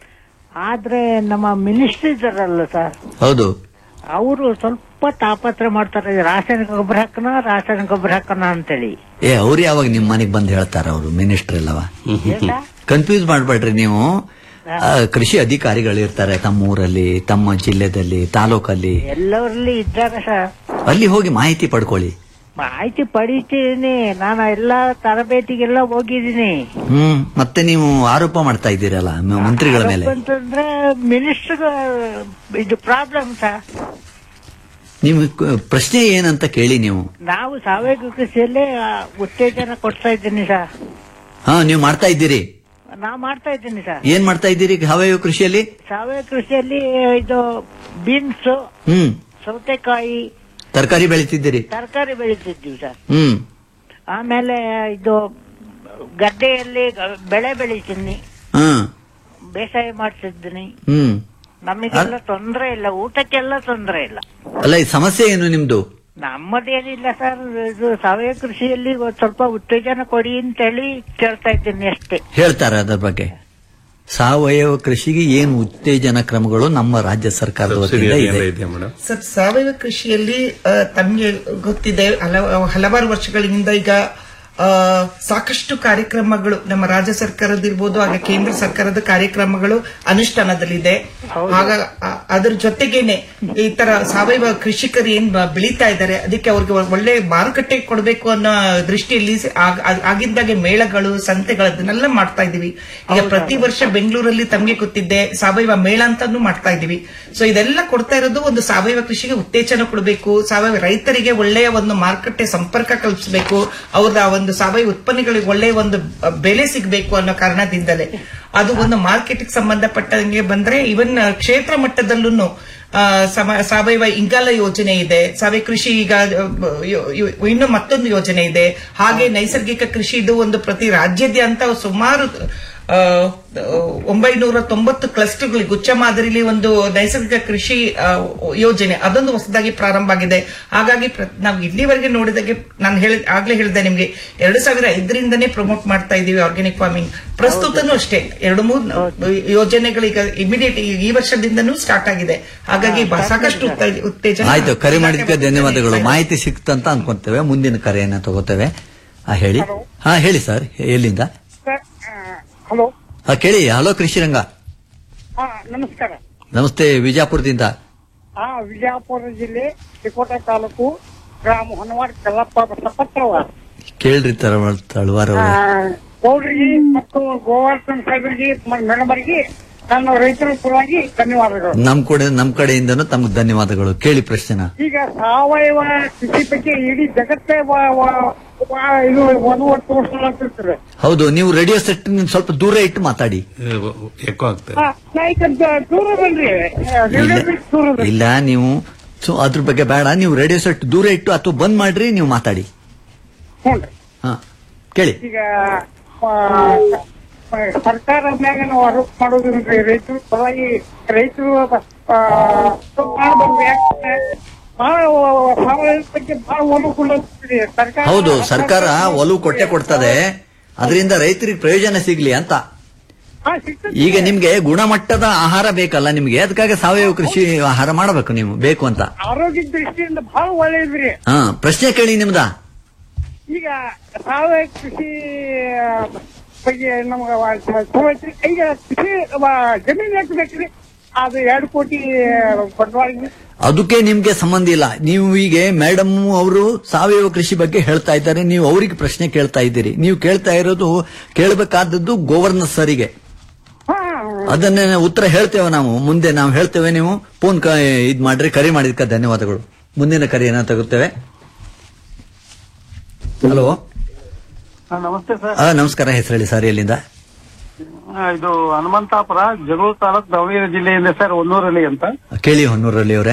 ಆದ್ರೆ ನಮ್ಮ ಮಿನಿಸ್ಟರ್ ಇದ್ದಾರಲ್ಲ ಸರ್ ಹೌದು ಅವರು ಸ್ವಲ್ಪ ತಾಪತ್ರ ಮಾಡ್ತಾರೆ ರಾಸಾಯನಿಕ ಗೊಬ್ಬರ ಹಾಕೋಣ ರಾಸಾಯನಿಕ ಗೊಬ್ಬರ ಹಾಕೋಣ ಅಂತೇಳಿ ಏ ಅವ್ರು ಯಾವಾಗ ನಿಮ್ ಮನೆಗ್ ಬಂದು ಹೇಳ್ತಾರ ಅವರು ಮಿನಿಸ್ಟರ್ ಎಲ್ಲವ ಏನ? ಕನ್ಫ್ಯೂಸ್ ಮಾಡ್ಬೇಡ್ರಿ ನೀವು ಆ, ಕೃಷಿ ಅಧಿಕಾರಿಗಳು ಇರ್ತಾರೆ ತಮ್ಮ ಊರಲ್ಲಿ ತಮ್ಮ ಜಿಲ್ಲೆದಲ್ಲಿ ತಾಲೂಕಲ್ಲಿ ಎಲ್ಲರಲ್ಲಿ ಇದ್ದಾರೆ ಸರ್ ಅಲ್ಲಿ ಹೋಗಿ ಮಾಹಿತಿ ಪಡ್ಕೊಳ್ಳಿ ಮಾಹಿತಿ ಪಡಿತೀನಿ ನಾನು ಎಲ್ಲ ತರಬೇತಿಗೆಲ್ಲ ಹೋಗಿದ್ದೀನಿ ಹ್ಮ್ ಮತ್ತೆ ನೀವು ಆರೋಪ ಮಾಡ್ತಾ ಇದ್ದೀರಲ್ಲ ಮ- ಮಂತ್ರಿಗಳ ಮೇಲೆ ಅಂತಂದ್ರೆ ಮಿನಿಸ್ಟರ್ ಇದು ಪ್ರಾಬ್ಲಮ್ ಸರ್ ನಿಮ್ ಕ- ಪ್ರಶ್ನೆ ಏನಂತ ಕೇಳಿ ನೀವು ನಾವು ಸಾವಯವ ಕೃಷಿಯಲ್ಲೇ ಆ, ಉತ್ತೇಜನ ಕೊಡ್ತಾ ಇದ್ದೀನಿ ಸರ್ ಹಾ ನೀವು ಮಾಡ್ತಾ ಇದ್ದೀರಿ ನಾ ಮಾಡ್ತಾ ಇದ್ದೀನಿ ಸರ್ ಏನ್ ಮಾಡ್ತಾ ಇದ್ದೀರಿ ಸಾವಯವ ಕೃಷಿಯಲ್ಲಿ ಸಾವಯವ ಕೃಷಿಯಲ್ಲಿ ಇದು ಬೀನ್ಸ್ ಹ್ಮ್ ಸೌತೆಕಾಯಿ ತರಕಾರಿ ಬೆಳಿತಿದ್ದೀರಿ ತರಕಾರಿ ಬೆಳೀತಿದ್ದೀವಿ ಸರ್ ಹ್ಮ್ ಆಮೇಲೆ ಇದು ಗದ್ದೆಯಲ್ಲಿ ಗ- ಬೆಳೆ ಬೆಳಿತೀನಿ ಹ್ಮ್ ಬೇಸಾಯ ಮಾಡ್ತಿದ್ದೀನಿ ಹ್ಮ್ ನಮಗೆಲ್ಲ ತೊಂದರೆ ಇಲ್ಲ ಊಟಕ್ಕೆಲ್ಲ ತೊಂದರೆ ಇಲ್ಲ ಅಲ್ಲ ಈ ಸಮಸ್ಯೆ ಏನು ನಿಮ್ದು ನಮ್ಮದೇನಿಲ್ಲ ಸರ್ ಇದು ಸಾವಯವ ಕೃಷಿಯಲ್ಲಿ ಒಂದ್ ಸ್ವಲ್ಪ ಉತ್ತೇಜನ ಕೊಡಿ ಅಂತೇಳಿ ಕೇಳ್ತಾ ಇದ್ದೀನಿ ಅಷ್ಟೇ ಹೇಳ್ತಾರ ಅದರ ಬಗ್ಗೆ ಸಾವಯವ ಕೃಷಿಗೆ ಏನು ಉತ್ತೇಜನ ಕ್ರಮಗಳು ನಮ್ಮ ರಾಜ್ಯ ಸರ್ಕಾರದ ಸಬ್ಸಿಡಿ ವತಿಯಿಂದ ಏನಾರ ಇದೆ ಇದೆಯಾ ಮೇಡಮ್ ಸರ್ ಸಾವಯವ ಕೃಷಿಯಲ್ಲಿ ಆ, ತಮ್ಗೆ ಗೊತ್ತಿದೆ ಹಲವ- ಹಲವಾರು ವರ್ಷಗಳಿಂದ ಈಗ ಆ, ಸಾಕಷ್ಟು ಕಾರ್ಯಕ್ರಮಗಳು ನಮ್ಮ ರಾಜ್ಯ ಸರ್ಕಾರದಿರ್ಬೋದು ಹಾಗೆ ಕೇಂದ್ರ ಸರ್ಕಾರದ ಕಾರ್ಯಕ್ರಮಗಳು ಅನುಷ್ಠಾನದಲ್ಲಿದೆ ಆಗ ಆ- ಅದ್ರ ಜೊತೆಗೇನೆ ಈ ತರ ಸಾವಯವ ಕೃಷಿಕರು ಏನ್ ಬ- ಬೆಳೀತಾ ಇದ್ದಾರೆ ಅದಕ್ಕೆ ಅವ್ರಿಗೆ ಒಳ್ಳೆ ಮಾರುಕಟ್ಟೆ ಕೊಡಬೇಕು ಅನ್ನೋ ದೃಷ್ಟಿಯಲ್ಲಿ ಸ- ಆಗ- ಆಗ- ಆಗಿಂದಾಗೆ ಮೇಳಗಳು ಸಂತೆಗಳು ಅದನ್ನೆಲ್ಲ ಮಾಡ್ತಾ ಇದೀವಿ ಈಗ ಪ್ರತಿ ವರ್ಷ ಬೆಂಗಳೂರಲ್ಲಿ ತಮ್ಗೆ ಗೊತ್ತಿದ್ದೆ ಸಾವಯವ ಮೇಳ ಅಂತಾನು ಮಾಡ್ತಾ ಇದೀವಿ ಸೊ ಇದೆಲ್ಲ ಕೊಡ್ತಾ ಇರೋದು ಒಂದು ಸಾವಯವ ಕೃಷಿಗೆ ಉತ್ತೇಜನ ಕೊಡಬೇಕು ಸಾವಯವ ರೈತರಿಗೆ ಒಳ್ಳೆಯ ಒಂದು ಮಾರುಕಟ್ಟೆ ಸಂಪರ್ಕ ಕಲ್ಪಿಸಬೇಕು ಅವರ ಒಂದು ಸಾವಯವ ಉತ್ಪನ್ನಗಳಿಗೆ ಒಳ್ಳೆಯ ಒಂದು ಅ, ಬೆಲೆ ಸಿಗಬೇಕು ಅನ್ನೋ ಕಾರಣದಿಂದಲೇ ಅದು ಒಂದು ಮಾರ್ಕೆಟ್ಗೆ ಸಂಬಂಧಪಟ್ಟಂಗೆ ಬಂದ್ರೆ ಇವನ್ ಕ್ಷೇತ್ರ ಮಟ್ಟದಲ್ಲೂ ಸಾವಯವ ಇಂಗಾಲ ಯೋಜನೆ ಇದೆ ಸಾವಯವ ಕೃಷಿ ಈಗ ಅ, ಯೋ- ಯೋ- ಇನ್ನು ಮತ್ತೊಂದು ಯೋಜನೆ ಇದೆ ಹಾಗೆ ನೈಸರ್ಗಿಕ ಕೃಷಿ ಇದು ಒಂದು ಪ್ರತಿ ರಾಜ್ಯಾದ್ಯಂತ ಸುಮಾರು ಆ, ಒಂಬೈನೂರ ತೊಂಬತ್ತು ಕ್ಲಸ್ಟರ್ಗಳು ಗುಚ್ಚ ಮಾದರಿಲಿ ಒಂದು ನೈಸರ್ಗಿಕ ಕೃಷಿ ಆ, ಯೋಜನೆ ಅದೊಂದು ಹೊಸದಾಗಿ ಪ್ರಾರಂಭ ಆಗಿದೆ ಹಾಗಾಗಿ ಪ್ರ- ನಾವು ಇಲ್ಲಿವರೆಗೆ ನೋಡಿದಾಗೆ ನಾನು ಹೇಳಿ ಆಗ್ಲೇ ಹೇಳಿದೆ ನಿಮ್ಗೆ ಎರಡು ಸಾವಿರ ಐದರಿಂದನೇ ಪ್ರಮೋಟ್ ಮಾಡ್ತಾ ಇದೀವಿ ಆರ್ಗ್ಯಾನಿಕ್ ಫಾರ್ಮಿಂಗ್ ಪ್ರಸ್ತುತನೂ ಅಷ್ಟೇ ಎರಡು ಮೂರು ಯೋಜನೆಗಳೀಗ ಇಮಿಡಿಯೇಟ್ ಈ ವರ್ಷದಿಂದನೂ ಸ್ಟಾರ್ಟ್ ಆಗಿದೆ ಹಾಗಾಗಿ ಬ- ಸಾಕಷ್ಟು ಉತ್ತೇ- ಉತ್ತೇಜನ ಆಯ್ತು ಕರೆ ಮಾಡಿದ್ದಕ್ಕೆ ಧನ್ಯವಾದಗಳು ಮಾಹಿತಿ ಸಿಕ್ತಂತ ಅನ್ಕೊಂತೇವೆ ಮುಂದಿನ ಕರೆಯನ್ನ ತಗೋತೇವೆ ಆ ಹೇಳಿ ಹಾ ಹೇಳಿ ಸರ್ ಎಲ್ಲಿಂದ ಹಲೋ ಹಾ ಕೇಳಿ ಹಲೋ ಕೃಷಿರಂಗ ನಮಸ್ಕಾರ ನಮಸ್ತೆ ವಿಜಾಪುರದಿಂದ ಆ ವಿಜಯಪುರ ಜಿಲ್ಲೆ ತಿಕೋಟ ತಾಲೂಕು ಗ್ರಾಮ ಹೊನ್ನವಾಡ ಕಲ್ಲಪ್ಪ ಸಪತ್ರವ ಕೇಳ್ರಿ ತಳವಾರ ತಳವಾರ ಆ, ಅವ್ರೆ. ಗೌಡ್ರಿಗೆ ಮತ್ತು ಗೋವರ್ಧನ್ ಸಾಹೇಬರಿಗೆ ಮೇಡಮರಿಗೆ ನನ್ನ ರೈತರ ಪರವಾಗಿ ಧನ್ಯವಾದಗಳು ನಮ್ ಕಡೆ ನಮ್ ಕಡೆಯಿಂದನೂ ತಮ್ಗೆ ಧನ್ಯವಾದಗಳು ಕೇಳಿ ಪ್ರಶ್ನೆನ ಈಗ ಸಾವಯವ ಕೃಷಿ ಬಗ್ಗೆ ಇಡೀ ಜಗತ್ತೇ ವ- ವ- ವ- ಇದು ಒಂದು ತೋರಿಸಲಾಗ್ತಿರ್ತಾರೆ ಹೌದು ನೀವು ರೇಡಿಯೋ ಸೆಟ್ ಸ್ವಲ್ಪ ದೂರ ಇಟ್ಟು ಮಾತಾಡಿ ಎಕೋ ಆಗ್ತದೆ ನಾ ಈಗ ದ- ದೂರದಲ್ರಿ ಇಲ್ಲ ದೂರದ ಇಲ್ಲ ನೀವು ಸೊ ಅದ್ರ ಬಗ್ಗೆ ಬೇಡ ನೀವು ರೇಡಿಯೋ ಸೆಟ್ ದೂರ ಇಟ್ಟು ಅಥವಾ ಬಂದ್ ಮಾಡ್ರಿ ನೀವು ಮಾತಾಡಿ ಹ್ಞೂನ್ರಿ ಹಾ ಕೇಳಿ ಈಗ ಆ, ಆ, ಸರ್ಕಾರ ಮ್ಯಾಗ ನಾವು ಆರೋಪ ಮಾಡೋದ್ರಿ ರೈತರು ಪರವಾಗಿ ರೈತರು ಆ, ಮಾಡ್ಬೇಕು ಯಾಕಂದ್ರೆ ಬಹಳ ಸಾವಯವ ಬಗ್ಗೆ ಬಹಳ ಒಲವು ಕೊಡ್ತೀರಿ ಸರ್ಕಾರ ಹೌದು ಸರ್ಕಾರ ಒಲವು ಕೊಟ್ಟೆ ಕೊಡ್ತದೆ ಅದರಿಂದ ರೈತರಿಗೆ ಪ್ರಯೋಜನ ಸಿಗ್ಲಿ ಅಂತ ಹಾ, ಸಿಗ್ತದೆ. ಈಗ ನಿಮ್ಗೆ ಗುಣಮಟ್ಟದ ಆಹಾರ ಬೇಕಲ್ಲ ನಿಮ್ಗೆ ಅದಕ್ಕಾಗಿ ಸಾವಯವ ಕೃಷಿ ಆಹಾರ ಮಾಡಬೇಕು ನೀವು ಬೇಕು ಅಂತ ಆರೋಗ್ಯ ದೃಷ್ಟಿಯಿಂದ ಬಹಳ ಒಳ್ಳೇದ್ರಿ ಹಾ ಪ್ರಶ್ನೆ ಕೇಳಿ ನಿಮ್ದ ಈಗ ಸಾವಯವ ಕೃಷಿ ಆ, ಬಗ್ಗೆ ನಮ್ಗೆ ಚಲೋ ಈಗ ಕೃಷಿ ಆ, ಜಮೀನ್ ಎಷ್ಟು ಬೇಕ್ರಿ ಅದು ಎರಡು ಕೋಟಿ ಬಂಡವಾಳ ಅದಕ್ಕೆ ನಿಮ್ಗೆ ಸಂಬಂಧ ಇಲ್ಲ ನೀವು ಈಗ ಮೇಡಮ್ ಅವರು ಸಾವಯವ ಕೃಷಿ ಬಗ್ಗೆ ಹೇಳ್ತಾ ಇದ್ದಾರೆ ನೀವು ಅವರಿಗೆ ಪ್ರಶ್ನೆ ಕೇಳ್ತಾ ಇದ್ದೀರಿ ನೀವು ಕೇಳ್ತಾ ಇರೋದು ಕೇಳಬೇಕಾದದ್ದು ಗೋವರ್ನರ್ ಸರಿಗೆ ಅದನ್ನೇ ಉತ್ತರ ಹೇಳ್ತೇವೆ ನಾವು ಮುಂದೆ ನಾವು ಹೇಳ್ತೇವೆ ನೀವು ಫೋನ್ ಇದ್ ಮಾಡ್ರಿ ಕರೆ ಮಾಡಿದ್ಕ ಧನ್ಯವಾದಗಳು ಮುಂದಿನ ಕರೆಯನ್ನ ತಗುತ್ತೇವೆ ಹಲೋ ನಮಸ್ತೆ ಸರ್ ಆ, ನಮಸ್ಕಾರ ಹೆಸರು ಹೇಳಿ ಸರ್ ಎಲ್ಲಿಂದ ಇದು ಹನುಮಂತಾಪುರ ಜಗಳೂರು ತಾಲೂಕ್ ದಾವಣಗೆರೆ ಜಿಲ್ಲೆಯಿಂದ ಸರ್ ಒನ್ನೂರಲ್ಲಿ ಅಂತ ಕೇಳಿ ಹೊನ್ನೂರಲ್ಲಿ ಅವರೇ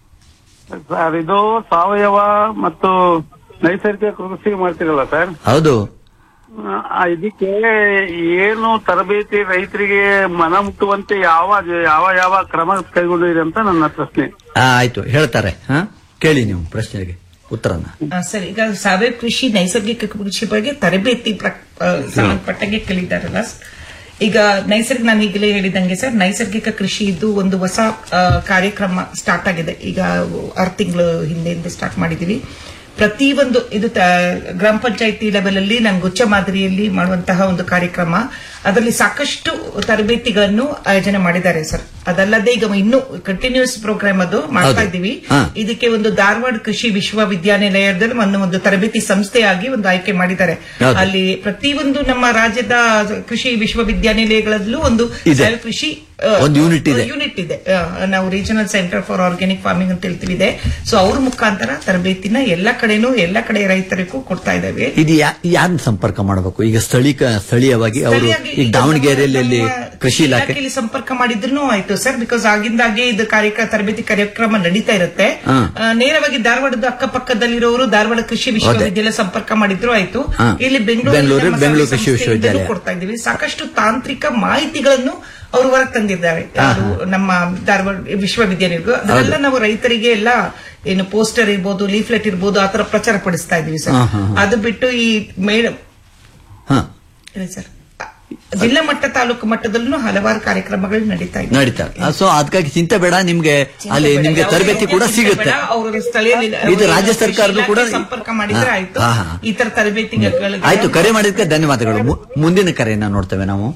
ಸರ್ ಇದು ಸಾವಯವ ಮತ್ತು ನೈಸರ್ಗಿಕ ಕೃಷಿ ಮಾಡ್ತಿರಲ್ಲ ಸರ್ ಹೌದು ಆ, ಇದಕ್ಕೆ ಏನು ತರಬೇತಿ ರೈತರಿಗೆ ಮನ ಮುಟ್ಟುವಂತೆ ಯಾವ ಯಾವ ಯಾವ ಕ್ರಮ ಕೈಗೊಂಡಿದೆ ಅಂತ ನನ್ನ ಪ್ರಶ್ನೆ ಆ, ಆಯ್ತು ಹೇಳ್ತಾರೆ ಹಾ ಕೇಳಿ ನೀವು ಪ್ರಶ್ನೆಗೆ ಉತ್ತರನ ಆ, ಸರ್ ಈಗ ಸಾವಯವ ಕೃಷಿ ನೈಸರ್ಗಿಕ ಕೃಷಿ ಬಗ್ಗೆ ತರಬೇತಿ ಪ್ರ- ಆ, ಸಂಬಂಧಪಟ್ಟಂಗೆ ಕಲಿತಾರಲ್ಲ ಸರ್. ಈಗ ನೈಸರ್ಗಿಕ ನಾನು ಈಗಲೇ ಹೇಳಿದಂಗೆ ಸರ್ ನೈಸರ್ಗಿಕ ಕೃಷಿ ಇದು ಒಂದು ಹೊಸ ಆ, ಕಾರ್ಯಕ್ರಮ ಸ್ಟಾರ್ಟ್ ಆಗಿದೆ ಈಗ ಆರು ತಿಂಗಳು ಹಿಂದೆಯಿಂದ ಸ್ಟಾರ್ಟ್ ಮಾಡಿದೀವಿ ಪ್ರತಿಯೊಂದು ಇದು ತ- ಗ್ರಾಮ ಪಂಚಾಯತಿ ಲೆವೆಲ್ ಅಲ್ಲಿ ನಾನು ಗುಚ್ಚ ಮಾದರಿಯಲ್ಲಿ ಮಾಡುವಂತಹ ಒಂದು ಕಾರ್ಯಕ್ರಮ ಅದರಲ್ಲಿ ಸಾಕಷ್ಟು ತರಬೇತಿಗಳನ್ನು ಆಯೋಜನೆ ಮಾಡಿದ್ದಾರೆ ಸರ್ ಅದಲ್ಲದೆ ಈಗ ಇನ್ನೂ ಕಂಟಿನ್ಯೂಸ್ ಪ್ರೋಗ್ರಾಮ್ ಅದು ಮಾಡ್ತಾ ಹೌದು. ಇದ್ದೀವಿ ಹಾ. ಇದಕ್ಕೆ ಒಂದು ಧಾರವಾಡ ಕೃಷಿ ವಿಶ್ವವಿದ್ಯಾನಿಲಯದಲ್ಲಿ ಒಂದು ಒಂದು ತರಬೇತಿ ಸಂಸ್ಥೆಯಾಗಿ ಒಂದು ಆಯ್ಕೆ ಮಾಡಿದ್ದಾರೆ ಹೌದು. ಅಲ್ಲಿ ಪ್ರತಿಯೊಂದು ನಮ್ಮ ರಾಜ್ಯದ ಕೃಷಿ ವಿಶ್ವವಿದ್ಯಾನಿಲಯಗಳಲ್ಲೂ ಒಂದು ಇದೆ. ಸಾವಯವ ಕೃಷಿ ಆ, ಒಂದು unit ಇದೆ. ಯೂನಿಟ್ ಇದೆ ಆ, ನಾವು regional centre for organic farming ಅಂತ ಹೇಳ್ತೀವಿ ಇದೆ ಸೊ ಅವ್ರ ಮುಖಾಂತರ ತರಬೇತಿನ ಎಲ್ಲ ಕಡೆನೂ ಎಲ್ಲ ಕಡೆ ರೈತರಿಗೂ ಕೊಡ್ತಾ ಇದ್ದೇವೆ ಇದು ಯಾರನ್ನ ಸಂಪರ್ಕ ಮಾಡಬೇಕು ಈಗ ಸ್ಥಳೀಕ ಸ್ಥಳೀಯವಾಗಿ ಅವರು ಸರಿಯಾಗಿ ಈಗ ದಾವಣಗೆರೆಯಲ್ಲಿ ಅಲ್ಲಿ ನಮ್ಮ ಕೃಷಿ ಇಲಾಖೆ ಇಲಾಖೆಯಲ್ಲಿ ಸಂಪರ್ಕ ಮಾಡಿದ್ರು ಆಯ್ತು ಸರ್ ಬಿಕಾಸ್ ಆಗಿಂದಾಗೆ ಇದು ಕಾರ್ಯಕ್ರಮ ತರಬೇತಿ ಕಾರ್ಯಕ್ರಮ ನಡೀತಾ ಇರುತ್ತೆ ಹಾ. ಆ, ನೇರವಾಗಿ ಧಾರವಾಡದ ಅಕ್ಕಪಕ್ಕದಲ್ಲಿರೋರು ಧಾರವಾಡ ಕೃಷಿ ವಿಶ್ವವಿದ್ಯಾಲಯ ಸಂಪರ್ಕ ಮಾಡಿದ್ರು ಆಯ್ತು ಹಾ. ಇಲ್ಲಿ ಬೆಂಗಳೂರು- ಬೆಂಗಳೂರು ಬೆಂಗಳೂರು ಕೃಷಿ ವಿಶ್ವವಿದ್ಯಾಲಯ. ಕೊಡ್ತಾ ಇದ್ದೀವಿ ಸಾಕಷ್ಟು ತಾಂತ್ರಿಕ ಮಾಹಿತಿಗಳನ್ನು ಅವರು ಹೊರಗೆ ತಂದಿದ್ದಾರೆ ಯಾರು ನಮ್ಮ ಧಾರವಾಡ ವಿಶ್ವವಿದ್ಯಾಲಯ ಅದೆಲ್ಲ ನಾವು ರೈತರಿಗೆ ಎಲ್ಲ ಏನು ಪೋಸ್ಟರ್ ಇರ್ಬೋದು ಲೀಫ್ಲೆಟ್ ಇರ್ಬೋದು ಆತರ ಪ್ರಚಾರ ಪಡಿಸ್ತಾ ಇದೀವಿ ಸರ್ ಹಾ, ಹಾ, ಹಾ. ಅದು ಬಿಟ್ಟು ಈ ಮೇಡಮ್ ಹಾ ಇಲ್ಲ ಸರ್ ಜಿಲ್ಲಾ ಮಟ್ಟ ತಾಲೂಕು ಮಟ್ಟದಲ್ಲೂ ಹಲವಾರು ಕಾರ್ಯಕ್ರಮಗಳು ನಡೀತಾ ಇದೆ ನಡೀತಾ ಸೊ ಅದಕ್ಕಾಗಿ ಚಿಂತೆ ಬೇಡ ನಿಮ್ಗೆ ಅಲ್ಲಿ ನಿಮ್ಗೆ ತರಬೇತಿ ಕೂಡ ಸಿಗುತ್ತೆ ಅವರು ಸ್ಥಳೀಯ ಇದು ರಾಜ್ಯ ಸರ್ಕಾರದ್ದು ಕೂಡ ಸಂಪರ್ಕ ಮಾಡಿದ್ರೆ ಹಾ, ಆಯ್ತು ಹಾ, ಹಾ. ಈ ತರ ತರಬೇತಿಗಳಿಗೆ ಆಯ್ತು ಕರೆ ಮಾಡಿದ್ಕೆ ಧನ್ಯವಾದಗಳು ಮು- ಮುಂದಿನ ಕರೆಯನ್ನ ನೋಡ್ತೇವೆ ನಾವು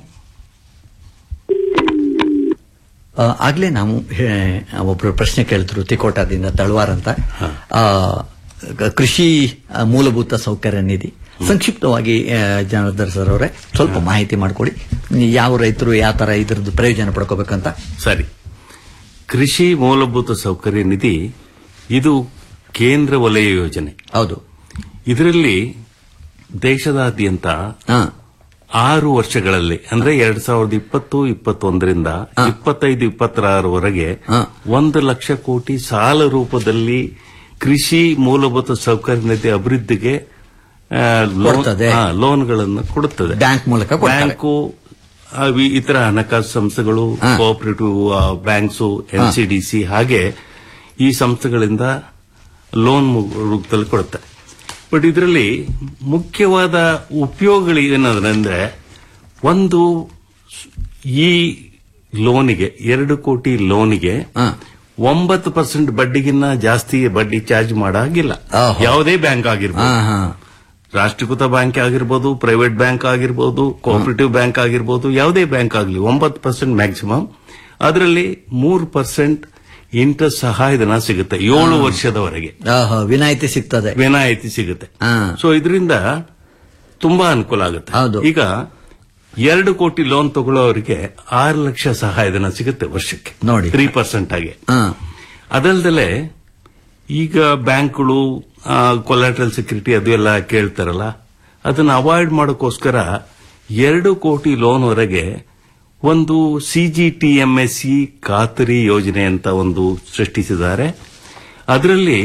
ಆ, ಆಗ್ಲೇ ನಾವು ಹೇ- ಒಬ್ರು ಪ್ರಶ್ನೆ ಕೇಳಿದ್ರು ತಿಕೋಟದಿಂದ ತಳವಾರ್ ಅಂತ ಆ, ಕ- ಕೃಷಿ ಆ, ಮೂಲಭೂತ ಸೌಕರ್ಯ ನಿಧಿ ಸಂಕ್ಷಿಪ್ತವಾಗಿ ಆ, ಜನಾರ್ದನ್ ಸರ್ ಅವರೇ ಸ್ವಲ್ಪ ಮಾಹಿತಿ ಮಾಡಿಕೊಡಿ ಯಾವ ರೈತರು ಯಾವ ತರ ಇದ್ರದ್ದು ಪ್ರಯೋಜನ ಪಡ್ಕೋಬೇಕಂತ ಸರಿ ಕೃಷಿ ಮೂಲಭೂತ ಸೌಕರ್ಯ ನಿಧಿ ಇದು ಕೇಂದ್ರ ವಲಯ ಯೋಜನೆ ಹೌದು ಇದರಲ್ಲಿ ದೇಶದಾದ್ಯಂತ ಹಾ ಆರು ವರ್ಷಗಳಲ್ಲಿ ಅಂದ್ರೆ ಎರಡ್ ಸಾವಿರದ ಇಪ್ಪತ್ತು ಇಪ್ಪತ್ತೊಂದರಿಂದ ಇಪ್ಪತ್ತೈದು ಇಪ್ಪತ್ತಾರವರೆಗೆ ಹಾ. ಒಂದು ಲಕ್ಷ ಕೋಟಿ ಸಾಲ ರೂಪದಲ್ಲಿ ಕೃಷಿ ಮೂಲಭೂತ ಸೌಕರ್ಯ ನಿಧಿ ಅಭಿವೃದ್ಧಿಗೆ ಆ, ಲೋನ್- ಕೊಡ್ತದೆ. ಹಾ, ಲೋನ್ಗಳನ್ನು ಕೊಡುತ್ತದೆ ಬ್ಯಾಂಕ್ ಮೂಲಕ ಕೊಡ್ತಾರೆ. ಬ್ಯಾಂಕು ಆ, ವಿ- ಇತರ ಹಣಕಾಸು ಸಂಸ್ಥೆಗಳು ಹಾ. ಕೋಆಪರೇಟಿವ್ ಬ್ಯಾಂಕ್ಸು ಎನ್ಸಿಡಿಸಿ ಹಾಗೆ ಈ ಸಂಸ್ಥೆಗಳಿಂದ ಲೋನ್ ರೂಪದಲ್ಲಿ ಕೊಡುತ್ತೆ ಬಟ್ ಇದರಲ್ಲಿ ಮುಖ್ಯವಾದ ಉಪಯೋಗಗಳು ಏನಂದ್ರೆ ಒಂದು ಈ ಲೋನಿಗೆ ಎರಡು ಕೋಟಿ ಲೋನಿಗೆ ಹಾ. ಒಂಬತ್ತು ಪರ್ಸೆಂಟ್ ಬಡ್ಡಿಗಿನ್ನ ಜಾಸ್ತಿ ಬಡ್ಡಿ ಚಾರ್ಜ್ ಮಾಡಾಗಿಲ್ಲ ಆಹಾ. ಯಾವುದೇ ಬ್ಯಾಂಕ್ ಹಾ ಆಗಿರ್ಬೋದು ಹಾ ರಾಷ್ಟ್ರೀಕೃತ ಬ್ಯಾಂಕ್ ಆಗಿರ್ಬೋದು ಪ್ರೈವೇಟ್ ಬ್ಯಾಂಕ್ ಆಗಿರ್ಬೋದು ಕೋಆಪರೇಟಿವ್ ಬ್ಯಾಂಕ್ ಆಗಿರ್ಬೋದು ಯಾವುದೇ ಬ್ಯಾಂಕ್ ಆಗಲಿ ಒಂಬತ್ತು ಪರ್ಸೆಂಟ್ ಮ್ಯಾಕ್ಸಿಮಮ್ ಅದರಲ್ಲಿ ಮೂರು ಪರ್ಸೆಂಟ್ ಇಂಟ್ರೆಸ್ಟ್ ಸಹಾಯಧನ ಸಿಗುತ್ತೆ ಏಳು ವರ್ಷದವರೆಗೆ ಆಹಾ, ವಿನಾಯಿತಿ ಸಿಗ್ತದೆ ವಿನಾಯಿತಿ ಸಿಗುತ್ತೆ ಹಾ. ಸೊ ಇದರಿಂದ ತುಂಬಾ ಅನುಕೂಲ ಆಗುತ್ತೆ ಹೌದು. ಈಗ ಎರಡು ಕೋಟಿ ಲೋನ್ ತಗೊಳ್ಳೋರಿಗೆ ಆರು ಲಕ್ಷ ಸಹಾಯಧನ ಸಿಗುತ್ತೆ ವರ್ಷಕ್ಕೆ ನೋಡಿ. ತ್ರೀ ಪರ್ಸೆಂಟ್ ಆಗಿ ಹಾ. ಅದಲ್ದಲೆ ಈಗ ಬ್ಯಾಂಕ್ಗಳು ಕೊಲಾಟ್ರಲ್ ಸೆಕ್ಯೂರಿಟಿ ಅದು ಎಲ್ಲ ಕೇಳ್ತಾರಲ್ಲ ಅದನ್ನ ಅವಾಯ್ಡ್ ಮಾಡೋಕ್ಕೋಸ್ಕರ ಎರಡು ಕೋಟಿ ಲೋನ್ ವರೆಗೆ ಒಂದು ಸಿಜಿಟಿಎಂಎಸ್ಸಿ ಖಾತರಿ ಯೋಜನೆ ಅಂತ ಒಂದು ಸೃಷ್ಟಿಸಿದ್ದಾರೆ ಅದರಲ್ಲಿ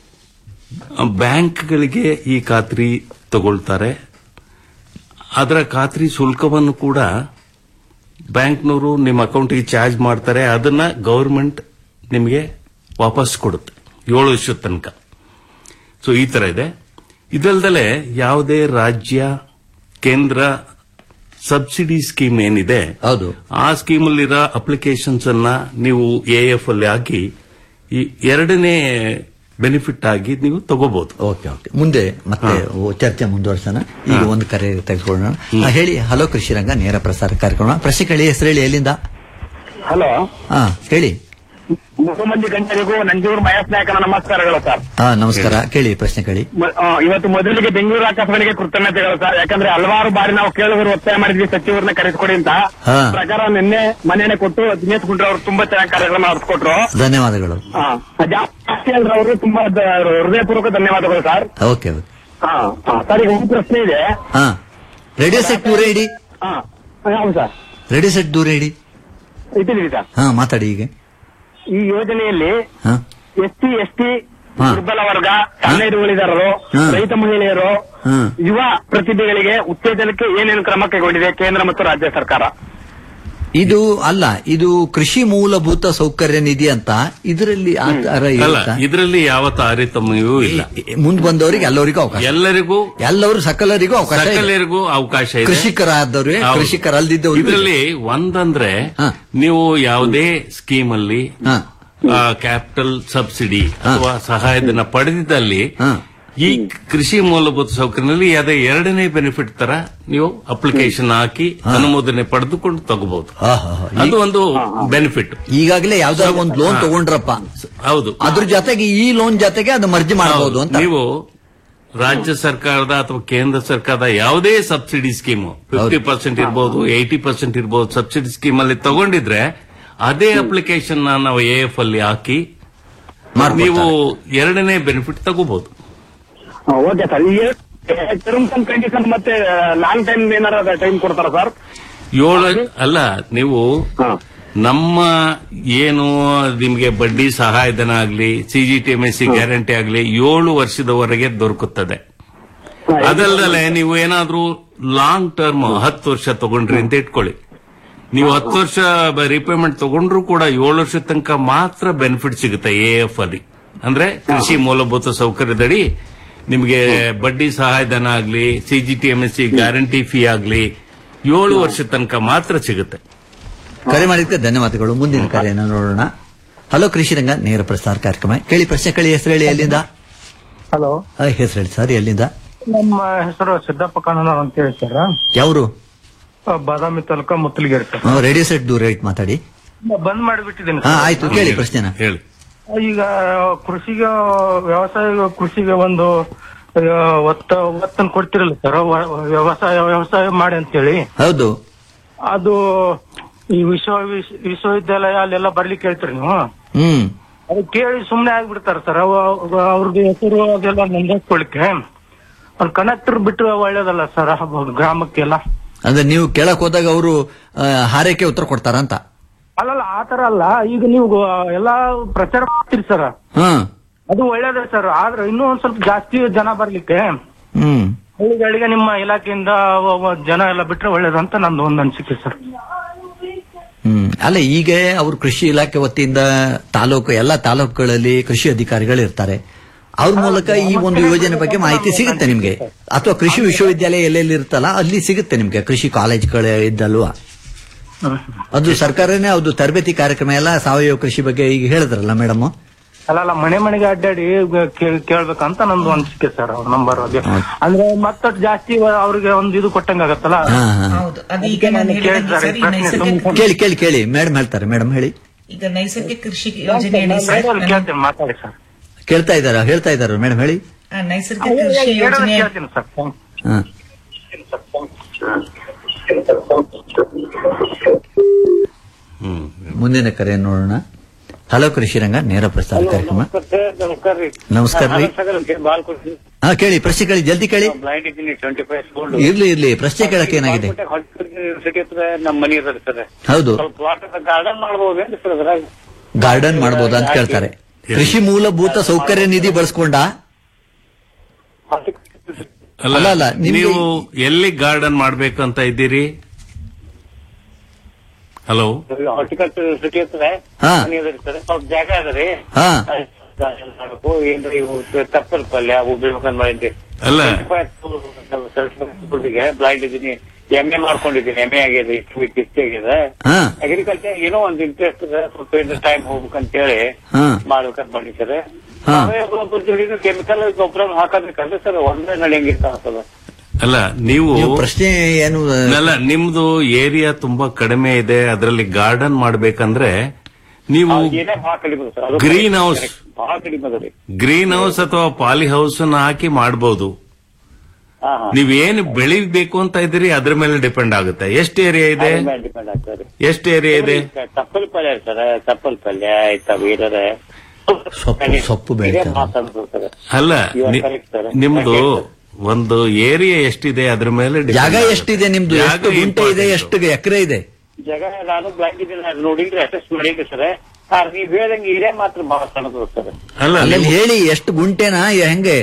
ಬ್ಯಾಂಕ್ಗಳಿಗೆ ಈ ಖಾತ್ರಿ ತಗೊಳ್ತಾರೆ ಅದರ ಖಾತ್ರಿ ಶುಲ್ಕವನ್ನು ಕೂಡ ಬ್ಯಾಂಕ್ನವರು ನಿಮ್ಮ ಅಕೌಂಟ್ಗೆ ಚಾರ್ಜ್ ಮಾಡ್ತಾರೆ ಅದನ್ನ ಗವರ್ಮೆಂಟ್ ನಿಮಗೆ ವಾಪಸ್ ಕೊಡುತ್ತೆ ಏಳು ವರ್ಷದ ತನಕ ಸೊ ಈ ತರ ಇದೆ ಇದಲ್ದಲೆ ಯಾವುದೇ ರಾಜ್ಯ ಕೇಂದ್ರ ಸಬ್ಸಿಡಿ ಸ್ಕೀಮ್ ಏನಿದೆ ಹೌದು ಆ ಸ್ಕೀಮಲ್ಲಿರೋ ಅಪ್ಲಿಕೇಶನ್ಸ್ ಅನ್ನ ನೀವು ಎ ಎಫ್ ಅಲ್ಲಿ ಹಾಕಿ ಈ ಎರಡನೇ ಬೆನಿಫಿಟ್ ಆಗಿ ನೀವು ತಗೋಬಹುದು ಓಕೆ ಓಕೆ ಮುಂದೆ ಮತ್ತೆ ಓ- ಚರ್ಚೆ ಮುಂದುವರ್ಸೋಣ ಈಗ ಒಂದು ಕರೆ ತೆಗೆದುಕೊಳ್ಳೋಣ ಆ, ಹೇಳಿ ಹಲೋ ಕೃಷಿ ರಂಗ ನೇರ ಪ್ರಸಾರ ಕಾರ್ಯಕ್ರಮ ಪ್ರಶ್ನೆ ಕೇಳಿ ಹೆಸರು ಹೇಳಿ ಎಲ್ಲಿಂದ ಹಲೋ ಹಾ ಹೇಳಿ ಮುಖಮಂದಿ ಗಣ್ಯರಿಗೂ ನಂಜೂರು ಮಹೇಶ್ ನಾಯಕನ ನಮಸ್ಕಾರಗಳು ಸರ್ ಹಾ ನಮಸ್ಕಾರ ಕೇಳಿ ಪ್ರಶ್ನೆ ಕೇಳಿ ಮ- ಆ, ಇವತ್ತು ಮೊದಲಿಗೆ ಬೆಂಗಳೂರು ಆಕಾಶವಾಣಿಗೆ ಕೃತಜ್ಞತೆಗಳು ಸರ್ ಯಾಕಂದ್ರೆ ಹಲವಾರು ಬಾರಿ ನಾವು ಕೇಳುವರು ಒತ್ತಾಯ ಮಾಡಿದ್ವಿ ಸಚಿವರನ್ನ ಕರೆಸಿಕೊಡಿ ಅಂತ ಹಾ. ಪ್ರಕಾರ ನಿನ್ನೆ ಮನೆಯೇ ಕೊಟ್ಟು ದಿನೇಶ್ ಗುಂಡ್ರೆ ಅವರು ತುಂಬಾ ಚೆನ್ನಾಗಿ ಕಾರ್ಯಕ್ರಮ ನಡೆಸ್ಕೊಟ್ರು ಧನ್ಯವಾದಗಳು ಆ, ಜಾಸ್ತಿ ಅಲ್ರ ಅವರು ತುಂಬಾ ದ- ಹೃದಯಪೂರ್ವಕ ಧನ್ಯವಾದಗಳು ಸರ್ ಓಕೆ ಓಕೆ ಹಾ, ಹಾ, ಸರ್ ಈಗ ಒಂದು ಪ್ರಶ್ನೆ ಇದೆ ಹಾ ರೇಡಿಯೋ ಸೆಟ್ ದೂರ ಇಡಿ ಹಾ ಹೌದು ಸರ್ ರೇಡಿಯೋ ಸೆಟ್ ದೂರ ಇಡಿ ಇದ್ದೀನಿ ಸರ್ ಹಾ ಮಾತಾಡಿ ಈಗ ಈ ಯೋಜನೆಯಲ್ಲಿ ಹಾ ಎಸ್ ಟಿ ಎಸ್ ಟಿ ಹಾ. ದುರ್ಬಲ ವರ್ಗ ಸಣ್ಣ ಹಿಡುವಳಿದಾರರು ಹಾ. ರೈತ ಮಹಿಳೆಯರು ಹಾ. ಯುವ ಪ್ರತಿಭೆಗಳಿಗೆ ಉತ್ತೇಜನಕ್ಕೆ ಏನೇನು ಕ್ರಮ ಕೈಗೊಂಡಿದೆ ಕೇಂದ್ರ ಮತ್ತು ರಾಜ್ಯ ಸರ್ಕಾರ ಇದು ಅಲ್ಲ ಇದು ಕೃಷಿ ಮೂಲಭೂತ ಸೌಕರ್ಯ ನಿಧಿ ಅಂತ ಇದರಲ್ಲಿ ಆ ತರ ಅಲ್ಲ ಇರುತ್ತಾ? ಇದರಲ್ಲಿ ಯಾವ ತಾರತಮ್ಯವೂ ಇಲ್ಲ ಮುಂದ್ ಬಂದವರಿಗೆ ಎಲ್ಲರಿಗೂ ಅವಕಾಶ ಎಲ್ಲರಿಗೂ ಎಲ್ಲರೂ ಸಕಲರಿಗೂ ಅವಕಾಶ ಇದೆ. ಸಕಲರಿಗೂ ಅವಕಾಶ ಇದೆ ಕೃಷಿಕರಾದವ್ರು ಹೌದು. ಕೃಷಿಕರಲ್ದಿದ್ದವ್ರು ಇದರಲ್ಲಿ ಒಂದಂದ್ರೆ ಹಾ. ನೀವು ಯಾವುದೇ ಸ್ಕೀಮ್ ಅಲ್ಲಿ ಹಾ. ಕ್ಯಾಪಿಟಲ್ ಸಬ್ಸಿಡಿ ಅಥವಾ ಸಹಾಯಧನ ಪಡೆದಿದ್ದಲ್ಲಿ ಹಾ. ಈ ಕೃಷಿ ಮೂಲಭೂತ ಸೌಕರ್ಯದಲ್ಲಿ ಅದೇ ಎರಡನೇ ಬೆನಿಫಿಟ್ ತರ ನೀವು ಅಪ್ಲಿಕೇಶನ್ ಹಾಕಿ ಅನುಮೋದನೆ ಪಡೆದುಕೊಂಡು ತಗೋಬಹುದು ಆಹಾ. ಅದು ಒಂದು ಬೆನಿಫಿಟ್ ಈಗಾಗಲೇ ಯಾವ್ದಾದ್ರು ಒಂದು ಲೋನ್ ತಗೊಂಡ್ರಪ್ಪ ಹೌದು ಅದ್ರ ಜೊತೆಗೆ ಈ ಲೋನ್ ಜೊತೆಗೆ ಅದು ಮರ್ಜಿ ಮಾಡಬಹುದು ಅಂತ ನೀವು ರಾಜ್ಯ ಸರ್ಕಾರದ ಅಥವಾ ಕೇಂದ್ರ ಸರ್ಕಾರದ ಯಾವುದೇ ಸಬ್ಸಿಡಿ ಸ್ಕೀಮ್ ಫಿಫ್ಟಿ ಪರ್ಸೆಂಟ್ ಇರಬಹುದು ಏಯ್ಟಿ ಪರ್ಸೆಂಟ್ ಇರಬಹುದು ಸಬ್ಸಿಡಿ ಸ್ಕೀಮ್ ಅಲ್ಲಿ ತಗೊಂಡಿದ್ರೆ ಅದೇ ಅಪ್ಲಿಕೇಶನ್ ನಾವು ಎ ಎಫ್ ಅಲ್ಲಿ ಹಾಕಿ ಮಾಡ್ಕೊಡ್ತಾರೆ. ನೀವು ಎರಡನೇ ಬೆನಿಫಿಟ್ ತಗೋಬಹುದು ಓಕೆ ಸರ್ ಈ ಟರ್ಮ್ಸ್ ಅಂಡ್ ಕಂಡೀಷನ್ ಮತ್ತೆ ಲಾಂಗ್ ಟೈಮ್ ಏನಾರ ಟೈಮ್ ಕೊಡ್ತಾರ ಸರ್ ಏಳು ಅಲ್ಲ ನೀವು ನಮ್ಮ ಏನು ನಿಮಗೆ ಬಡ್ಡಿ ಸಹಾಯಧನ ಆಗಲಿ ಸಿಜಿಟಿಎಂಎಸ್ಸಿ ಗ್ಯಾರಂಟಿ ಆಗಲಿ ಏಳು ವರ್ಷದವರೆಗೆ ದೊರಕುತ್ತದೆ ಅದಲ್ಲದೆ ನೀವು ಏನಾದ್ರೂ ಲಾಂಗ್ ಟರ್ಮ್ ಹತ್ತು ವರ್ಷ ತಗೊಂಡ್ರಿ ಅಂತ ಇಟ್ಕೊಳ್ಳಿ ನೀವು ಹತ್ತು ವರ್ಷ ರಿಪೇಮೆಂಟ್ ತಗೊಂಡ್ರು ಕೂಡ ಏಳು ವರ್ಷದ ತನಕ ಮಾತ್ರ ಬೆನಿಫಿಟ್ ಸಿಗುತ್ತೆ ಎ ಎಫ್ ಅಲ್ಲಿ ಅಂದ್ರೆ ಕೃಷಿ ಮೂಲಭೂತ ಸೌಕರ್ಯದಡಿ ನಿಮಗೆ ಬಡ್ಡಿ ಸಹಾಯಧನ ಆಗಲಿ ಸಿಜಿಟಿಎಂಎಸ್ಸಿ ಗ್ಯಾರಂಟಿ ಫೀ ಆಗಲಿ ಏಳು ವರ್ಷದ ತನಕ ಮಾತ್ರ ಸಿಗುತ್ತೆ ಕರೆ ಮಾಡಿದ್ದಕ್ಕೆ ಧನ್ಯವಾದಗಳು ಮುಂದಿನ ಕರೆಯನ್ನು ನೋಡೋಣ ಹಲೋ ಕೃಷಿ ರಂಗ ನೇರ ಪ್ರಸಾರ ಕಾರ್ಯಕ್ರಮ ಕೇಳಿ ಪ್ರಶ್ನೆ ಕೇಳಿ ಹೆಸರು ಹೇಳಿ ಎಲ್ಲಿಂದ ಹಲೋ ಆ, ಹೆಸರು ಹೇಳಿ ಸರ್ ಎಲ್ಲಿಂದ ನಮ್ಮ ಹೆಸರು ಸಿದ್ದಪ್ಪ ಕಾನೂನವ್ರು ಅಂತ ಹೇಳಿ ಸರ್ ಯಾವರು ಆ, Badami taluk Muttalagiri sir radio set ದೂರ ಇಟ್ಟು ಮಾತಾಡಿ ಬಂದ್ ಮಾಡಿಬಿಟ್ಟಿದ್ದೀನಿ ಹಾ ಸರ್. ಆಯ್ತು ಕೇಳಿ ಪ್ರಶ್ನೆನ ಹೇಳಿ ಈಗ ಕೃಷಿಗೆ ವ್ಯವಸಾಯ ಕೃಷಿಗೆ ಒಂದು ಆ, ಒತ್ತ ಒತ್ತನ್ನು ಕೊಡ್ತಿರಲ್ಲ ಸರ್ ವ- ವ್ಯವಸಾಯ ವ್ಯವಸಾಯ ಮಾಡಿ ಅಂತೇಳಿ ಹೌದು ಅದು ಈ ವಿಶ್ವ ವಿಶ್ವ- ವಿಶ್ವವಿದ್ಯಾಲಯ ಅಲ್ಲೆಲ್ಲ ಬರ್ಲಿಕ್ಕೆ ಹೇಳ್ತೀರಿ ನೀವು ಹ್ಮ್ ಅದು ಕೇಳಿ ಸುಮ್ನೆ ಆಗ್ಬಿಡ್ತಾರ ಸರ್ ಅವ್ರದ್ದು ಹೆಸರು ಅದೆಲ್ಲ ನೋಂದಾಯಿಸ್ಕೊಳಿಕ್ಕೆ ಒಂದು ಕಂಡಕ್ಟರ್ ಬಿಟ್ಟು ಒಳ್ಳೇದಲ್ಲ ಸರ್ ಗ್ರಾಮಕ್ಕೆಲ್ಲ ಅಂದ್ರೆ ನೀವು ಕೇಳಕ್ ಹೋದಾಗ ಅವರು ಹಾರೈಕೆ ಉತ್ತರ ಕೊಡ್ತಾರಂತ ಅಲ್ಲಲ್ಲ ಆತರ ಅಲ್ಲ ಈಗ ನೀವು ಎಲ್ಲಾ ಪ್ರಚಾರ ಮಾಡ್ತೀರಿ ಸರ್ ಹ್ಮ್ ಅದು ಒಳ್ಳೇದೇ ಸರ್ ಆದ್ರೆ ಇನ್ನೂ ಒಂದ್ ಸ್ವಲ್ಪ ಜಾಸ್ತಿ ಜನ ಬರ್ಲಿಕ್ಕೆ ಹ್ಮ್ ಹಳ್ಳಿಗಳಿಗೆ ನಿಮ್ಮ ಇಲಾಖೆಯಿಂದ ವ- ವ- ಜನ ಎಲ್ಲ ಬಿಟ್ರೆ ಒಳ್ಳೇದಂತ ನಂದು ಒಂದು ಅನಿಸಿಕೆ ಸರ್ ಹ್ಮ್ ಅಲ್ಲ ಈಗ ಅವರು ಕೃಷಿ ಇಲಾಖೆ ವತಿಯಿಂದ ತಾಲೂಕು ಎಲ್ಲಾ ತಾಲೂಕುಗಳಲ್ಲಿ ಕೃಷಿ ಅಧಿಕಾರಿಗಳು ಇರ್ತಾರೆ ಅವ್ರ ಮೂಲಕ ಈ ಒಂದು ಯೋಜನೆ ಬಗ್ಗೆ ಮಾಹಿತಿ ಸಿಗುತ್ತೆ ನಿಮ್ಗೆ ಅಥವಾ ಕೃಷಿ ವಿಶ್ವವಿದ್ಯಾಲಯ ಎಲ್ಲೆಲ್ಲಿ ಇರುತ್ತಲ್ಲ ಅಲ್ಲಿ ಸಿಗುತ್ತೆ ನಿಮ್ಗೆ ಕೃಷಿ ಕಾಲೇಜ್ಗಳು ಇದ್ದಲ್ವಾ ಅದು ಸರ್ಕಾರನೇ ಅದು ತರಬೇತಿ ಕಾರ್ಯಕ್ರಮ ಎಲ್ಲ ಸಾವಯವ ಕೃಷಿ ಬಗ್ಗೆ ಈಗ ಹೇಳಿದ್ರಲ್ಲ ಮೇಡಮ್ ಅಲ್ಲಲ್ಲ ಮನೆ ಮನೆಗೆ ಅಡ್ಡಾಡಿ ಕೇ- ಕೇಳ್ಬೇಕಂತ ನಂದು ಅನಿಸಿಕೆ ಸರ್ ಅವ್ರ ನಂಬರ್ ಅದು ಅಂದ್ರೆ ಮತ್ತಷ್ಟು ಜಾಸ್ತಿ ಅವ್ರಿಗೆ ಒಂದು ಇದು ಕೊಟ್ಟಂಗಾಗತ್ತಲ್ಲ ಹಾ ಹಾ ಹೌದು ಅದು ಈಗ ನಾನು ಕೇಳಿ ಹೇಳಿದಂಗೆ ಸರ್, ಸರ್, ಈ ಪ್ರಶ್ನೆ ನೈಸರ್ಗಿಕ ತುಂಬ- ಕೇಳಿ ಕೇಳಿ ಕೇಳಿ ಮೇಡಮ್ ಹೇಳ್ತಾರೆ ಮೇಡಮ್ ಹೇಳಿ ಈಗ ನೈಸರ್ಗಿಕ ಕೃಷಿ ಯೋಜನೆಯಡಿ ಸರ್ ನಾನು- ಕೇಳ್ತೀನಿ ಮಾತಾಡಿ ಸರ್ ಕೇಳ್ತಾ ಇದ್ದಾರಾ ಹೇಳ್ತಾ ಇದ್ದಾರ ಮೇಡಮ್ ಹೇಳಿ ಆ, ನೈಸರ್ಗಿಕ ಕೃಷಿ ಯೋಜನೆ ಕೇಳ್ತೀನಿ ಸರ್ ಹಾ. ಹ್ಮ್ ಮುಂದಿನ ಕರೆ ನೋಡೋಣ ಹಲೋ ಕೃಷಿ ರಂಗ ನೇರ ಪ್ರಸಾರ ಕಾರ್ಯಕ್ರಮ ನಮಸ್ಕಾರ ರೀ ನಮಸ್ಕಾರ ರೀ ಬಾಲ್ ಕೊಡ್ತೀನಿ ಹಾ ಕೇಳಿ ಪ್ರಶ್ನೆ ಕೇಳಿ ಜಲ್ದಿ ಕೇಳಿ ಬ್ಲೈಂಡ್ ಇದ್ದೀನಿ ಟ್ವೆಂಟಿ ಫೈವ್ ಸ್ಕೂಲ್ ಇರ್ಲಿ ಇರ್ಲಿ ಪ್ರಶ್ನೆ ಕೇಳಕ್ಕೆ ಏನಾಗಿದೆ ಯೂನಿವರ್ಸಿಟಿ ಹತ್ರ ನಮ್ಮ ಮನೆ ಇರೋದು ಸರ್ ಹೌದು ಸ್ವಲ್ಪ ವಾಟರ್ ಗಾರ್ಡನ್ ಮಾಡ್ಬೋದೇನ್ರಿ ಸರ್ ಅದ್ರಾಗ ಗಾರ್ಡನ್ ಮಾಡ್ಬೋದಾ ಅಂತ ಕೇಳ್ತಾರೆ ಕೃಷಿ ಮೂಲಭೂತ ಸೌಕರ್ಯ ನಿಧಿ ಬಳಸ್ಕೊಂಡ ಅಲ್ಲ ಅಲ್ಲ, ಅಲ್ಲ, ನಿಮ್ಗೆ- ನೀವು ಎಲ್ಲಿ ಗಾರ್ಡನ್ ಮಾಡ್ಬೇಕು ಅಂತ ಇದ್ದೀರಿ ಹಲೋ ಹಾರ್ಟಿಕಲ್ಚರ್ ಯೂನಿವರ್ಸಿಟಿ ಹತ್ರ ಹಾ. ಮನೆ ಅದ ಸರ್ ಸ್ವಲ್ಪ ಜಾಗ ಅದ ರೀ ಹಾ ಮಾಡ್ಬೇಕು ಏನ್ರಿ ಇವು ತಪ್ಪಲ್ ಪಲ್ಯ ಅವು ಬೆಳ್ಬೇಕಂತ ಮಾಡಿದ್ರಿ ಅಲ್ಲ ಗೆ ಬ್ಲೈಂಡ್ ಇದೀನಿ ಎಂ ಎ ಮಾಡ್ಕೊಂಡಿದ್ದೀನಿ ಎಂ ಎ ಆಗಿದೆ ಇಷ್ಟು ಇಷ್ಟು ಆಗಿದೆ ಹಾ ಅಗ್ರಿಕಲ್ಚರ್ ಏನೋ ಒಂದು ಇಂಟ್ರೆಸ್ಟ್ ಸ್ವಲ್ಪ ಟೈಮ್ ಹೋಗ್ಬೇಕಂತ ಹೇಳಿ ಹಾ ಮಾಡ್ಬೇಕಂತ ಮಾಡಿ ಸರ್ ಹಾ. ಕೆಮಿಕಲ್ ಗೊಬ್ಬರ ಹಾಕೋಬೇಕಂದ್ರೆ ಸರ್ ಒಂದೇ ನಡೆಯಂಗಿರ್ತ ಅನ್ಸದ ಅಲ್ಲ ನೀವು ನೀವು ಪ್ರಶ್ನೆ ಏನು ಅಲ್ಲ ನಿಮ್ದು ಏರಿಯಾ ತುಂಬಾ ಕಡಿಮೆ ಇದೆ ಅದರಲ್ಲಿ ಗಾರ್ಡನ್ ಮಾಡ್ಬೇಕಂದ್ರೆ ನೀವು ಏನೇ ಭಾಳ ಕಡಿಮೆ ಅದ ಸರ್ ಅದು Green house. ಭಾಳ ಕಡಿಮೆ ಅದ ರೀ ಗ್ರೀನ್ ಹೌಸ್ ಅಥವಾ ಪಾಲಿ ಹೌಸ್ ಹಾಕಿ ಮಾಡಬಹುದು ಹಾ ಹಾ ನೀವೇನು ಬೆಳಿಬೇಕು ಅಂತ ಇದ್ದೀರಿ ಅದ್ರ ಮೇಲೆ ಡಿಪೆಂಡ್ ಆಗುತ್ತೆ ಎಷ್ಟು ಏರಿಯಾ ಇದೆ ಡಿಪೆಂಡ್ ಆಗ್ತದೆ ಎಷ್ಟು ಏರಿಯಾ ಇದೆ ತಪ್ಪಲ್ ಪಲ್ಯ ಸರ್ ತಪ್ಪಲ್ ಪಲ್ಯ ಆಯ್ತಾ ಬೇರೆ ಸೊಪ್ಪು ಸೊಪ್ಪು ಬೆಳಿತಾರೆ ಅಲ್ಲ You are ನಿ- correct, sir. ನಿಮ್ದು ಒಂದು ಏರಿಯಾ ಎಷ್ಟಿದೆ ಅದ್ರ ಮೇಲೆ depend ಜಾಗ ಆಗುತ್ತೆ. ಎಷ್ಟಿದೆ ನಿಮ್ದು ಜಾಗ ಎಷ್ಟು ಗುಂಟೆ ಇದೆ important. ಎಷ್ಟು ಎಕರೆ ಇದೆ ಜಾಗ ನಾನು ಬ್ಲಾಕ್ ಇದ್ದೀನಿ ನೋಡಿಲ್ರಿ ಅಸೆಸ್ ಮಾಡಿಲ್ರಿ ಸರ್ ನೀವ್ ಹೇಳ್ದಂಗೆ ಇರೇ ಮಾತ್ರ ಬಹಳ ಸಣ್ಣದು ಸರ್ ಅಲ್ಲ ಅಲ್ಲಲ್ಲಿ ನೀವು- ಹೇಳಿ ಎಷ್ಟು ಗುಂಟೆನಾ ಯ- ಹೆಂಗೆ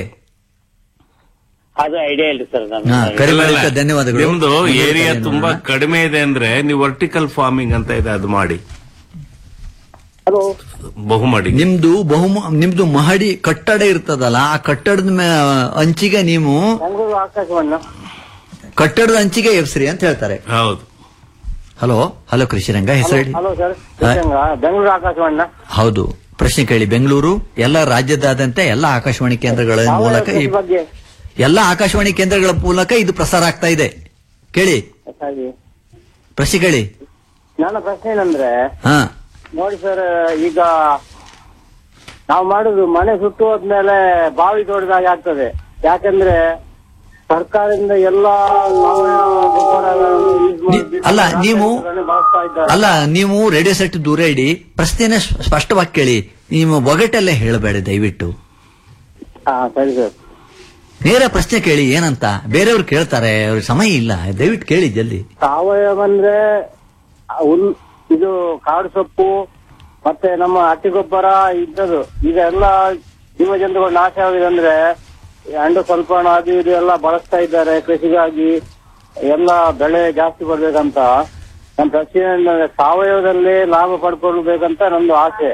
ಅದು ಐಡಿಯಾ ಇಲ್ರಿ ಸರ್ ಹಾ, ನಾನು ಕರೆ ಅಲ್ಲ, ಮಾಡಿದ್ದಕ್ಕೆ ಧನ್ಯವಾದಗಳು ನಿಮ್ದು ಮುಂದಿನ ಏರಿಯಾ ಕರೆ ತುಂಬಾ ನೋಡೋಣ. ಕಡಿಮೆ ಇದೆ ಅಂದ್ರೆ ನೀವು ವರ್ಟಿಕಲ್ ಫಾರ್ಮಿಂಗ್ ಅಂತ ಇದೆ ಅದು ಮಾಡಿ ಹಲೋ ಬಹುಮಡಿ ನಿಮ್ದು ಬಹುಮ ನಿಮ್ದು ಮಹಡಿ ಕಟ್ಟಡ ಇರ್ತದಲ್ಲ ಆ ಕಟ್ಟಡದ ಮೇ- ಅಂಚಿಗೆ ನೀವು ಬೆಂಗಳೂರು ಆಕಾಶವನ್ನ ಕಟ್ಟಡದ ಅಂಚಿಗೆ ಎಬ್ಸ್ರಿ ಅಂತ ಹೇಳ್ತಾರೆ ಹೌದು ಹಲೋ ಹಲೋ ಕೃಷಿರಂಗ ಹೆಸರು ಹೇಳಿ ಹಲೋ ಸರ್ ಹಾ. ಬೆಂಗಳೂರು ಆಕಾಶವನ್ನ ಹೌದು ಪ್ರಶ್ನೆ ಕೇಳಿ ಬೆಂಗಳೂರು ಎಲ್ಲ ರಾಜ್ಯದಾದ್ಯಂತ ಎಲ್ಲ ಆಕಾಶವಾಣಿ ಕೇಂದ್ರಗಳ ಮೂಲಕ ಈ- ಬಗ್ಗೆ ಎಲ್ಲ ಆಕಾಶವಾಣಿ ಕೇಂದ್ರಗಳ ಮೂಲಕ ಇದು ಪ್ರಸಾರ ಆಗ್ತಾ ಇದೆ ಕೇಳಿ ಹಾಗೆ ಪ್ರಶ್ನೆ ಕೇಳಿ ನನ್ನ ಪ್ರಶ್ನೆ ಏನಂದ್ರೆ ಹಾ ನೋಡಿ ಸರ್ ಈಗ ನಾವು ಮಾಡುದು ಮನೆ ಸುಟ್ಟು ಹೋದ್ಮೇಲೆ ಬಾವಿ ತೋಡಿದಾಗ ಆಗ್ತದೆ ಯಾಕಂದ್ರೆ ಸರ್ಕಾರದಿಂದ ಎಲ್ಲಾ ಸಾವಯವ ಗೊಬ್ಬರಗಳನ್ನು use ಮಾಡಿ ನಿ- ಅಲ್ಲ, ನೀವು- ಬಳಸ್ತಾ ಇದ್ದಾರೆ ಅಲ್ಲ ನೀವು ರೇಡಿಯೋ ಸೆಟ್ ದೂರ ಇಡಿ ಪ್ರಶ್ನೆನ ಸ್ಪ- ಸ್ಪಷ್ಟವಾಗಿ ಕೇಳಿ ನೀವು ಒಗಟಲ್ಲೇ ಹೇಳಬೇಡ ದಯವಿಟ್ಟು ಹಾ ಸರಿ ಸರ್ ನೇರ ಪ್ರಶ್ನೆ ಕೇಳಿ ಏನಂತ ಬೇರೆಯವ್ರು ಕೇಳ್ತಾರೆ ಅವ್ರಿಗೆ ಸಮಯ ಇಲ್ಲ ದಯವಿಟ್ಟು ಕೇಳಿ ಜಲ್ದಿ ಸಾವಯವ ಅಂದ್ರೆ ಆ ಹುಲ್ ಇದು ಕಾಡು ಸೊಪ್ಪು ಮತ್ತೆ ನಮ್ಮ ಹಟ್ಟಿ ಗೊಬ್ಬರ ಇದ್ದದು ಈಗ ಎಲ್ಲ ಜೀವ ಜಂತುಗಳು ನಾಶ ಆಗಿದೆ ಅಂದ್ರೆ ಅಂಡು ಸ್ವಲ್ಪ ಅದು ಇದು ಎಲ್ಲ ಬಳಸ್ತಾ ಇದ್ದಾರೆ ಕೃಷಿಗಾಗಿ ಎಲ್ಲ ಬೆಳೆ ಜಾಸ್ತಿ ಬರ್ಬೇಕಂತ ನಮ್ಮ ಪ್ರಶ್ನೆ ಏನಂದ್ರೆ ಸಾವಯವದಲ್ಲಿ ಲಾಭ ಪಡ್ಕೊಳ್ಬೇಕಂತ ನಂದು ಆಸೆ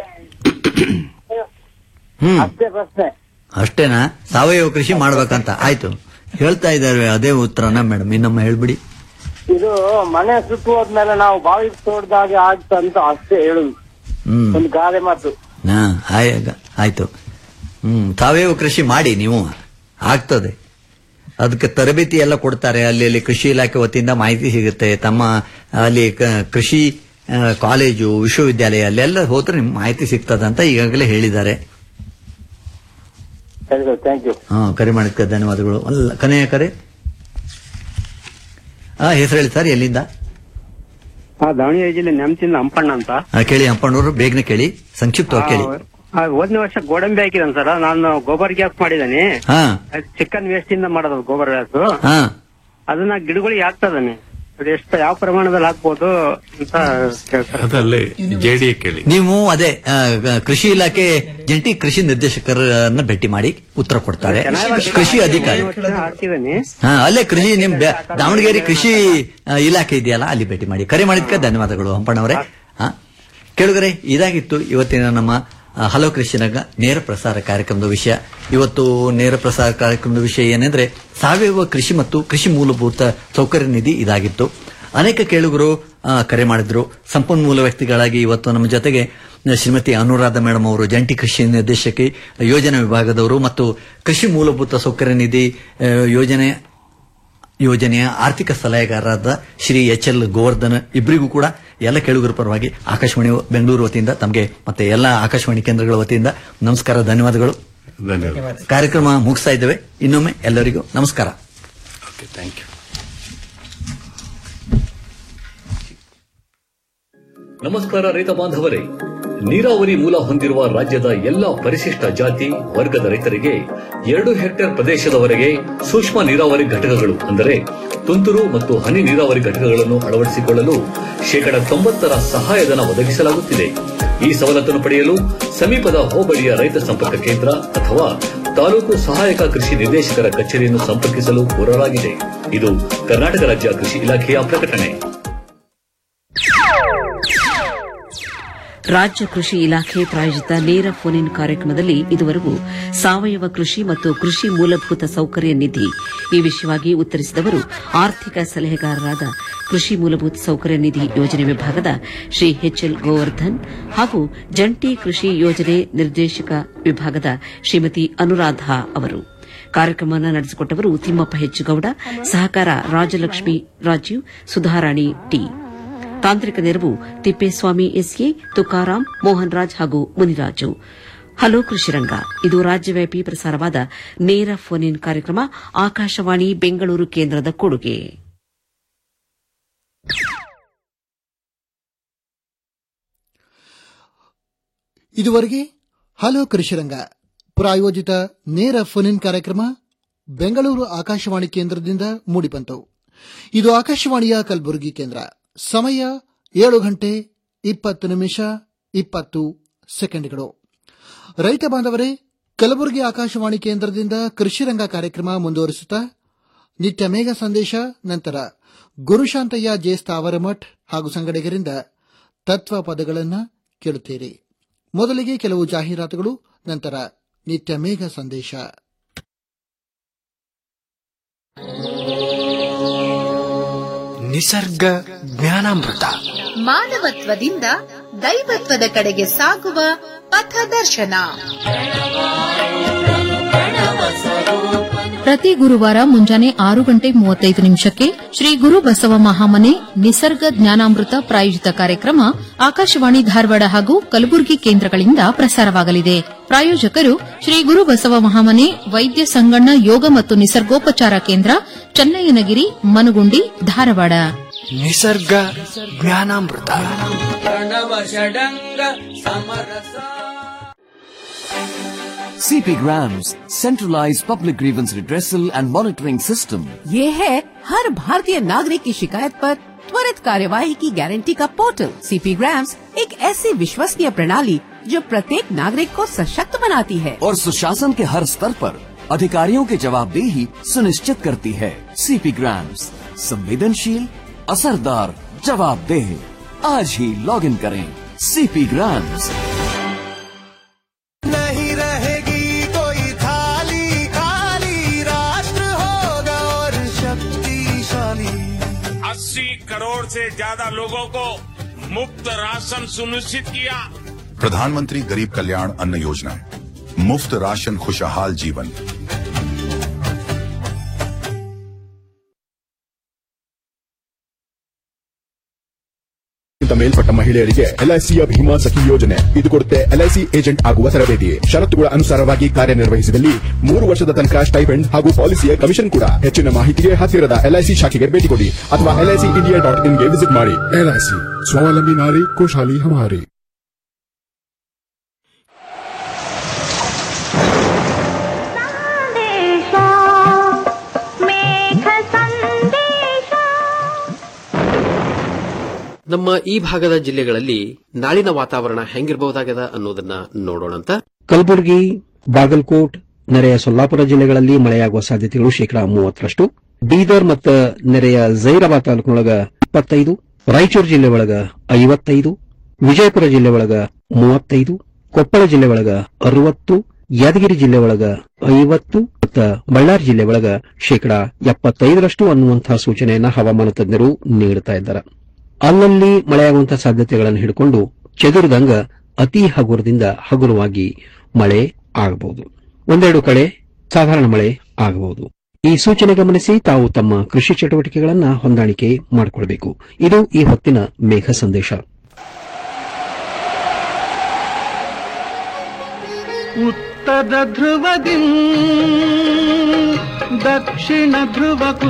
ಹ್ಮ್ ಅಷ್ಟೇ ಪ್ರಶ್ನೆ ಅಷ್ಟೇನಾ ಸಾವಯವ ಕೃಷಿ ಮಾಡ್ಬೇಕಂತ ಆಯ್ತು ಹೇಳ್ತಾ ಇದ್ದಾರೆ ಅದೇ ಉತ್ತರನ ಮೇಡಮ್ ಇನ್ನೊಮ್ಮೆ ಹೇಳ್ಬಿಡಿ ಇದು ಮನೆ ಸುಟ್ಟು ಹೋದ್ಮೇಲೆ ನಾವು ಬಾವಿ ತೋಡ್ದಾಗ ಆಗ್ತಂತ ಅಷ್ಟೇ ಹೇಳುದು ಹ್ಮ್ ಒಂದು ಗಾದೆ ಮಾತು ಹಾ ಆಯ- ಆಯ್ತು ಹ್ಮ್ ಸಾವಯವ ಕೃಷಿ ಮಾಡಿ ನೀವು ಆಗ್ತದೆ ಅದಕ್ಕೆ ತರಬೇತಿ ಎಲ್ಲ ಕೊಡ್ತಾರೆ ಅಲ್ಲಿ ಅಲ್ಲಿ ಕೃಷಿ ಇಲಾಖೆ ವತಿಯಿಂದ ಮಾಹಿತಿ ಸಿಗುತ್ತೆ ತಮ್ಮ ಅಲ್ಲಿ ಕ- ಕೃಷಿ ಆ, ಕಾಲೇಜು ವಿಶ್ವವಿದ್ಯಾಲಯ ಅಲ್ಲೆಲ್ಲ ಹೋದ್ರೆ ನಿಮ್ಗೆ ಮಾಹಿತಿ ಸಿಗ್ತದಂತ ಈಗಾಗಲೇ ಹೇಳಿದ್ದಾರೆ ಸರಿ ಸರ್ ಥ್ಯಾಂಕ್ ಯು ಹಾ ಕರೆ ಮಾಡಿದ್ಕೆ ಧನ್ಯವಾದಗಳು ಅಲ್ಲ ಕನೆಯ ಕರೆ ಹಾ ಹೆಸರು ಹೇಳಿ ಸರ್ ಎಲ್ಲಿಂದ ಆ ದಾವಣಗೆರೆ ಜಿಲ್ಲೆ ನೆಮ್ಚಿಂದ ಹಂಪಣ್ಣ ಅಂತ ಆ, ಕೇಳಿ ಹಂಪಣ್ಣವರು ಬೇಗನೆ ಕೇಳಿ ಸಂಕ್ಷಿಪ್ತವಾಗಿ ಕೇಳಿ ಆ, ಹೋದ್ನೇ ವರ್ಷ ಗೋಡಂಬಿ ಹಾಕಿದಾನೆ ಸರ್ ನಾನು ಗೋಬರ್ ಗ್ಯಾಸ್ ಮಾಡಿದಾನೆ ಹಾ ಚಿಕನ್ ವೇಸ್ಟ್ ಇಂದ ಮಾಡೋದು ಗೋಬರ್ ಗ್ಯಾಸ್ ಹಾ ಅದನ್ನ ಗಿಡಗಳಿಗೆ ಹಾಕ್ತದಾನೆ ಅದು ಎಷ್ಟು ಯಾವ ಪ್ರಮಾಣದಲ್ಲಿ ಹಾಕ್ಬೋದು ಅಂತ ಕೇಳ್ತಾರೆ ಅದಲ್ಲೇ ಜೆಡಿ ಕೇಳಿ ನೀವು ಅದೇ ಆ, ಕೃಷಿ ಇಲಾಖೆ ಜಂಟಿ ಕೃಷಿ ನಿರ್ದೇಶಕರನ್ನ ಭೇಟಿ ಮಾಡಿ ಉತ್ತರ ಕೊಡ್ತಾರೆ ಕೃಷಿ ಅಧಿಕಾರಿ ಹಾಕಿದಾನೆ ಹಾ ಅಲ್ಲೇ ಕೃಷಿ ನಿಮ್ ಬೆ- ದಾವಣಗೆರೆ ಕೃಷಿ ಆ, ಇಲಾಖೆ ಇದೆಯಲ್ಲ ಅಲ್ಲಿ ಭೇಟಿ ಮಾಡಿ ಕರೆ ಮಾಡಿದ್ಕೆ ಧನ್ಯವಾದಗಳು ಹಂಪಣ್ಣವರೇ ಹಾ ಕೇಳುಗರೆ ಇದಾಗಿತ್ತು ಇವತ್ತಿನ ನಮ್ಮ ಆ, ಹಲೋ ಕೃಷಿನಾಗ ನೇರ ಪ್ರಸಾರ ಕಾರ್ಯಕ್ರಮದ ವಿಷಯ ಇವತ್ತು ನೇರ ಪ್ರಸಾರ ಕಾರ್ಯಕ್ರಮದ ವಿಷಯ ಏನೆಂದ್ರೆ ಸಾವಯವ ಕೃಷಿ ಮತ್ತು ಕೃಷಿ ಮೂಲಭೂತ ಸೌಕರ್ಯ ನಿಧಿ ಇದಾಗಿತ್ತು ಅನೇಕ ಕೇಳುಗರು ಆ, ಕರೆ ಮಾಡಿದ್ರು ಸಂಪನ್ಮೂಲ ವ್ಯಕ್ತಿಗಳಾಗಿ ಇವತ್ತು ನಮ್ಮ ಜೊತೆಗೆ ಶ್ರೀಮತಿ ಅನುರಾಧ ಮೇಡಮ್ ಅವರು ಜಂಟಿ ಕೃಷಿ ನಿರ್ದೇಶಕಿ ಯೋಜನಾ ವಿಭಾಗದವರು ಮತ್ತು ಕೃಷಿ ಮೂಲಭೂತ ಸೌಕರ್ಯ ನಿಧಿ ಆ, ಯೋಜನೆ ಯೋಜನೆಯ ಆರ್ಥಿಕ ಸಲಹೆಗಾರರಾದ ಶ್ರೀ ಎಚ್ ಎಲ್ ಗೋವರ್ಧನ್ ಇಬ್ಬರಿಗೂ ಕೂಡ ಎಲ್ಲ ಕೇಳುಗರ ಪರವಾಗಿ ಆಕಾಶವಾಣಿ ಬೆಂಗಳೂರು ವತಿಯಿಂದ ತಮಗೆ ಮತ್ತೆ ಎಲ್ಲ ಆಕಾಶವಾಣಿ ಕೇಂದ್ರಗಳ ವತಿಯಿಂದ ನಮಸ್ಕಾರ ಧನ್ಯವಾದಗಳು ಧನ್ಯವಾದ ಕಾರ್ಯಕ್ರಮ ಮುಗಿಸ್ತಾ ಇದ್ದೇವೆ ಇನ್ನೊಮ್ಮೆ ಎಲ್ಲರಿಗೂ ನಮಸ್ಕಾರ ಓಕೆ ಥ್ಯಾಂಕ್ ಯು ನಮಸ್ಕಾರ ರೈತ ಬಾಂಧವರೇ ನೀರಾವರಿ ಮೂಲ ಹೊಂದಿರುವ ರಾಜ್ಯದ ಎಲ್ಲಾ ಪರಿಶಿಷ್ಟ ಜಾತಿ ವರ್ಗದ ರೈತರಿಗೆ ಎರಡು ಹೆಕ್ಟೇರ್ ಪ್ರದೇಶದವರೆಗೆ ಸೂಕ್ಷ್ಮ ನೀರಾವರಿ ಘಟಕಗಳು ಅಂದರೆ ತುಂತುರು ಮತ್ತು ಹನಿ ನೀರಾವರಿ ಘಟಕಗಳನ್ನು ಅಳವಡಿಸಿಕೊಳ್ಳಲು ಶೇಕಡ ತೊಂಬತ್ತರ ಸಹಾಯಧನ ಒದಗಿಸಲಾಗುತ್ತಿದೆ ಈ ಸವಲತ್ತನ್ನು ಪಡೆಯಲು ಸಮೀಪದ ಹೋಬಳಿಯ ರೈತ ಸಂಪರ್ಕ ಕೇಂದ್ರ ಅಥವಾ ತಾಲೂಕು ಸಹಾಯಕ ಕೃಷಿ ನಿರ್ದೇಶಕರ ಕಚೇರಿಯನ್ನು ಸಂಪರ್ಕಿಸಲು ಕೋರಲಾಗಿದೆ ಇದು ಕರ್ನಾಟಕ ರಾಜ್ಯ ಕೃಷಿ ಇಲಾಖೆಯ ಪ್ರಕಟಣೆ ರಾಜ್ಯ ಕೃಷಿ ಇಲಾಖೆ ಪ್ರಾಯೋಜಿತ ನೇರ ಫೋನ್ ಇನ್ ಕಾರ್ಯಕ್ರಮದಲ್ಲಿ ಇದುವರೆಗೂ ಸಾವಯವ ಕೃಷಿ ಮತ್ತು ಕೃಷಿ ಮೂಲಭೂತ ಸೌಕರ್ಯ ನಿಧಿ ಈ ವಿಷಯವಾಗಿ ಉತ್ತರಿಸಿದವರು ಆರ್ಥಿಕ ಸಲಹೆಗಾರರಾದ ಕೃಷಿ ಮೂಲಭೂತ ಸೌಕರ್ಯ ನಿಧಿ ಯೋಜನೆ ವಿಭಾಗದ ಶ್ರೀ ಎಚ್ಎಲ್ ಗೋವರ್ಧನ್ ಹಾಗೂ ಜಂಟಿ ಕೃಷಿ ಯೋಜನೆ ನಿರ್ದೇಶಕ ವಿಭಾಗದ ಶ್ರೀಮತಿ ಅನುರಾಧ ಅವರು ಕಾರ್ಯಕ್ರಮವನ್ನು ನಡೆಸಿಕೊಟ್ಟವರು ತಿಮ್ಮಪ್ಪ ಹೆಚ್ಚುಗೌಡ ಸಹಕಾರ ರಾಜಲಕ್ಷ್ಮಿ ರಾಜೀವ್ ಸುಧಾರಾಣಿ ಟಿ ತಾಂತ್ರಿಕ ನೆರವು ತಿಪ್ಪೇಸ್ವಾಮಿ ಎಸ್ಎ ತುಕಾರಾಂ ಮೋಹನ್ ರಾಜ್ ಹಾಗೂ ಮುನಿರಾಜು ಹಲೋ ಕೃಷಿರಂಗ ಇದು ರಾಜ್ಯವ್ಯಾಪಿ ಪ್ರಸಾರವಾದ ನೇರ ಫೋನ್ ಇನ್ ಕಾರ್ಯಕ್ರಮ ಆಕಾಶವಾಣಿ ಬೆಂಗಳೂರು ಕೇಂದ್ರದ ಕೊಡುಗೆ ಇದುವರೆಗೆ ಹಲೋ ಕೃಷಿರಂಗ ಪ್ರಾಯೋಜಿತ ನೇರ ಫೋನ್ ಕಾರ್ಯಕ್ರಮ ಬೆಂಗಳೂರು ಆಕಾಶವಾಣಿ ಕೇಂದ್ರದಿಂದ ಮೂಡಿಬಂತು ಇದು ಆಕಾಶವಾಣಿಯ ಕಲಬುರಗಿ ಕೇಂದ್ರ ಸಮಯ ಏಳು ಗಂಟೆ ಇಪ್ಪತ್ತು ನಿಮಿಷ ಇಪ್ಪತ್ತು ಸೆಕೆಂಡ್ಗಳು ರೈತ ಬಾಂಧವರೇ ಕಲಬುರಗಿ ಆಕಾಶವಾಣಿ ಕೇಂದ್ರದಿಂದ ಕೃಷಿರಂಗ ಕಾರ್ಯಕ್ರಮ ಮುಂದುವರಿಸುತ್ತಾ ನಿತ್ಯ ಮೇಘ ಸಂದೇಶ ನಂತರ ಗುರುಶಾಂತಯ್ಯ ಜೆ ಸ್ಥಾವರಮಠ್ ಹಾಗೂ ಸಂಗಡಿಗರಿಂದ ತತ್ವ ಪದಗಳನ್ನು ಕೇಳುತ್ತೀರಿ ಮೊದಲಿಗೆ ಕೆಲವು ಜಾಹೀರಾತುಗಳು ನಂತರ ನಿತ್ಯ ಮೇಘ ಸಂದೇಶ ನಿಸರ್ಗ ಜ್ಞಾನಾಮೃತ ಮಾನವತ್ವದಿಂದ ದೈವತ್ವದ ಕಡೆಗೆ ಸಾಗುವ ಪಥದರ್ಶನ ಪ್ರತಿ ಗುರುವಾರ ಮುಂಜಾನೆ ಆರು ಗಂಟೆ ಮೂವತ್ತೈದು ನಿಮಿಷಕ್ಕೆ ಶ್ರೀ ಗುರು ಬಸವ ಮಹಾಮನೆ ನಿಸರ್ಗ ಜ್ಞಾನಾಮೃತ ಪ್ರಾಯೋಜಿತ ಕಾರ್ಯಕ್ರಮ ಆಕಾಶವಾಣಿ ಧಾರವಾಡ ಹಾಗೂ ಕಲಬುರಗಿ ಕೇಂದ್ರಗಳಿಂದ ಪ್ರಸಾರವಾಗಲಿದೆ ಪ್ರಾಯೋಜಕರು ಶ್ರೀ ಗುರು ಬಸವ ಮಹಾಮನೆ ವೈದ್ಯ ಸಂಗಣ್ಣ ಯೋಗ ಮತ್ತು ನಿಸರ್ಗೋಪಚಾರ ಕೇಂದ್ರ ಚನ್ನಯ್ಯನಗಿರಿ ಮನುಗುಂಡಿ ಧಾರವಾಡ ನಿಸರ್ಗ ಜ್ಞಾನಾಮೃತ CP Grams, centralized public grievance redressal and monitoring system. ये है हर भारतीय नागरिक की शिकायत पर त्वरित कार्यवाही की गारंटी का पोर्टल सीपी ग्राम्स एक ऐसी विश्वसनीय प्रणाली जो प्रत्येक नागरिक को सशक्त बनाती है और सुशासन के हर स्तर पर अधिकारियों की जवाबदेही सुनिश्चित करती है सीपी ग्राम्स संवेदनशील असरदार जवाबदेह आज ही लॉग इन करें सीपी ग्राम्स नहीं रहेगी कोई थाली खाली राष्ट्र होगा और शक्तिशाली अस्सी करोड़ से ज्यादा लोगों को मुफ्त राशन सुनिश्चित किया प्रधानमंत्री गरीब कल्याण अन्न योजना मुफ्त राशन खुशहाल जीवन ಗಿಂತ ಮೇಲ್ಪಟ್ಟ ಮಹಿಳೆಯರಿಗೆ ಎಲ್ಐಸಿಯ ಭೀಮಾ ಸಖಿ ಯೋಜನೆ ಇದು ಕೊಡುತ್ತೆ ಎಲ್ಐಸಿ ಏಜೆಂಟ್ ಆಗುವ ತರಬೇತಿ ಷರತ್ತುಗಳ ಅನುಸಾರವಾಗಿ ಕಾರ್ಯನಿರ್ವಹಿಸಿದಲ್ಲಿ ಮೂರು ವರ್ಷದ ತನಕ ಸ್ಟೈಪೆಂಡ್ ಹಾಗೂ ಪಾಲಿಸಿಯ ಕಮಿಷನ್ ಕೂಡ ಹೆಚ್ಚಿನ ಮಾಹಿತಿಗೆ ಹತ್ತಿರದ ಎಲ್ಐಸಿ ಶಾಖೆಗೆ ಭೇಟಿ ಕೊಡಿ ಅಥವಾ ಎಲ್ಐಸಿ ಇಂಡಿಯಾ ಡಾಟ್ ಇನ್ಗೆ ವಿಸಿಟ್ ಮಾಡಿ ಎಲ್ಐಸಿ ಸ್ವಾವಲಂಬಿ ನಾರಿ ಖುಷಹಾಲಿ ಹಮಾರಿ ನಮ್ಮ ಈ ಭಾಗದ ಜಿಲ್ಲೆಗಳಲ್ಲಿ ನಾಳಿನ ವಾತಾವರಣ ಹೆಂಗಿರಬಹುದಾಗದ ಅನ್ನೋದನ್ನ ನೋಡೋಣಂತ ಕಲಬುರಗಿ ಬಾಗಲಕೋಟ್ ನೆರೆಯ ಸೊಲ್ಲಾಪುರ ಜಿಲ್ಲೆಗಳಲ್ಲಿ ಮಳೆಯಾಗುವ ಸಾಧ್ಯತೆಗಳು ಶೇಕಡಾ ಮೂವತ್ತರಷ್ಟು ಬೀದರ್ ಮತ್ತು ನೆರೆಯ ಜೈರಾಬಾದ್ ತಾಲೂಕಿನೊಳಗ ಇಪ್ಪತ್ತೈದು ರಾಯಚೂರು ಜಿಲ್ಲೆ ಒಳಗ ಐವತ್ತೈದು ವಿಜಯಪುರ ಜಿಲ್ಲೆ ಒಳಗ ಮೂವತ್ತೈದು ಕೊಪ್ಪಳ ಜಿಲ್ಲೆ ಒಳಗ ಅರವತ್ತು ಯಾದಗಿರಿ ಜಿಲ್ಲೆ ಒಳಗ ಐವತ್ತು ಮತ್ತು ಬಳ್ಳಾರಿ ಜಿಲ್ಲೆ ಒಳಗ ಶೇಕಡಾ ಎಪ್ಪತ್ತೈದರಷ್ಟು ಅನ್ನುವಂತಹ ಸೂಚನೆಯನ್ನ ಹವಾಮಾನ ತಜ್ಞರು ನೀಡುತ್ತಾ ಇದ್ದಾರೆ ಅಲ್ಲಲ್ಲಿ ಮಳೆಯಾಗುವಂತಹ ಸಾಧ್ಯತೆಗಳನ್ನು ಹಿಡ್ಕೊಂಡು ಚೆದುರಿದಂಗ ಅತಿ ಹಗುರದಿಂದ ಹಗುರವಾಗಿ ಮಳೆ ಆಗಬಹುದು ಒಂದೆರಡು ಕಡೆ ಸಾಧಾರಣ ಮಳೆ ಆಗಬಹುದು ಈ ಸೂಚನೆ ಗಮನಿಸಿ ತಾವು ತಮ್ಮ ಕೃಷಿ ಚಟುವಟಿಕೆಗಳನ್ನು ಹೊಂದಾಣಿಕೆ ಮಾಡಿಕೊಳ್ಳಬೇಕು ಇದು ಈ ಹೊತ್ತಿನ ಮೇಘ ಸಂದೇಶ ಉತ್ತರ ಧ್ರುವದಿ ದಕ್ಷಿಣ ಧ್ರುವಕ್ಕೂ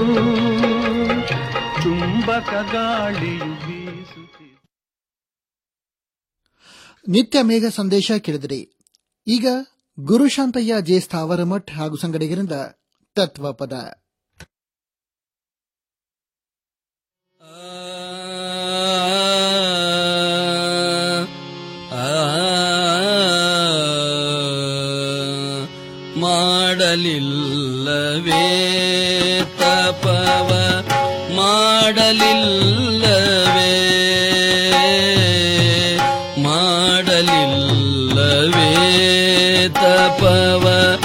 ಚುಂಬಕ ಗಾಳಿಯು ಬೀಸುತ್ತಿದೆ ನಿತ್ಯ ಮೇಘ ಸಂದೇಶ ಕೇಳಿದಿರಿ ಈಗ ಗುರುಶಾಂತಯ್ಯ ಜೆ ಸ್ಥಾವರಮಠ್ ಹಾಗೂ ಸಂಗಡಿಗರಿಂದ ತತ್ವಪದ ಮಾಡಲಿಲ್ಲವೇ ತಪವ ಮಾಡಲಿಲ್ಲವೇ ಮಾಡಲಿಲ್ಲವೇ ತಪವ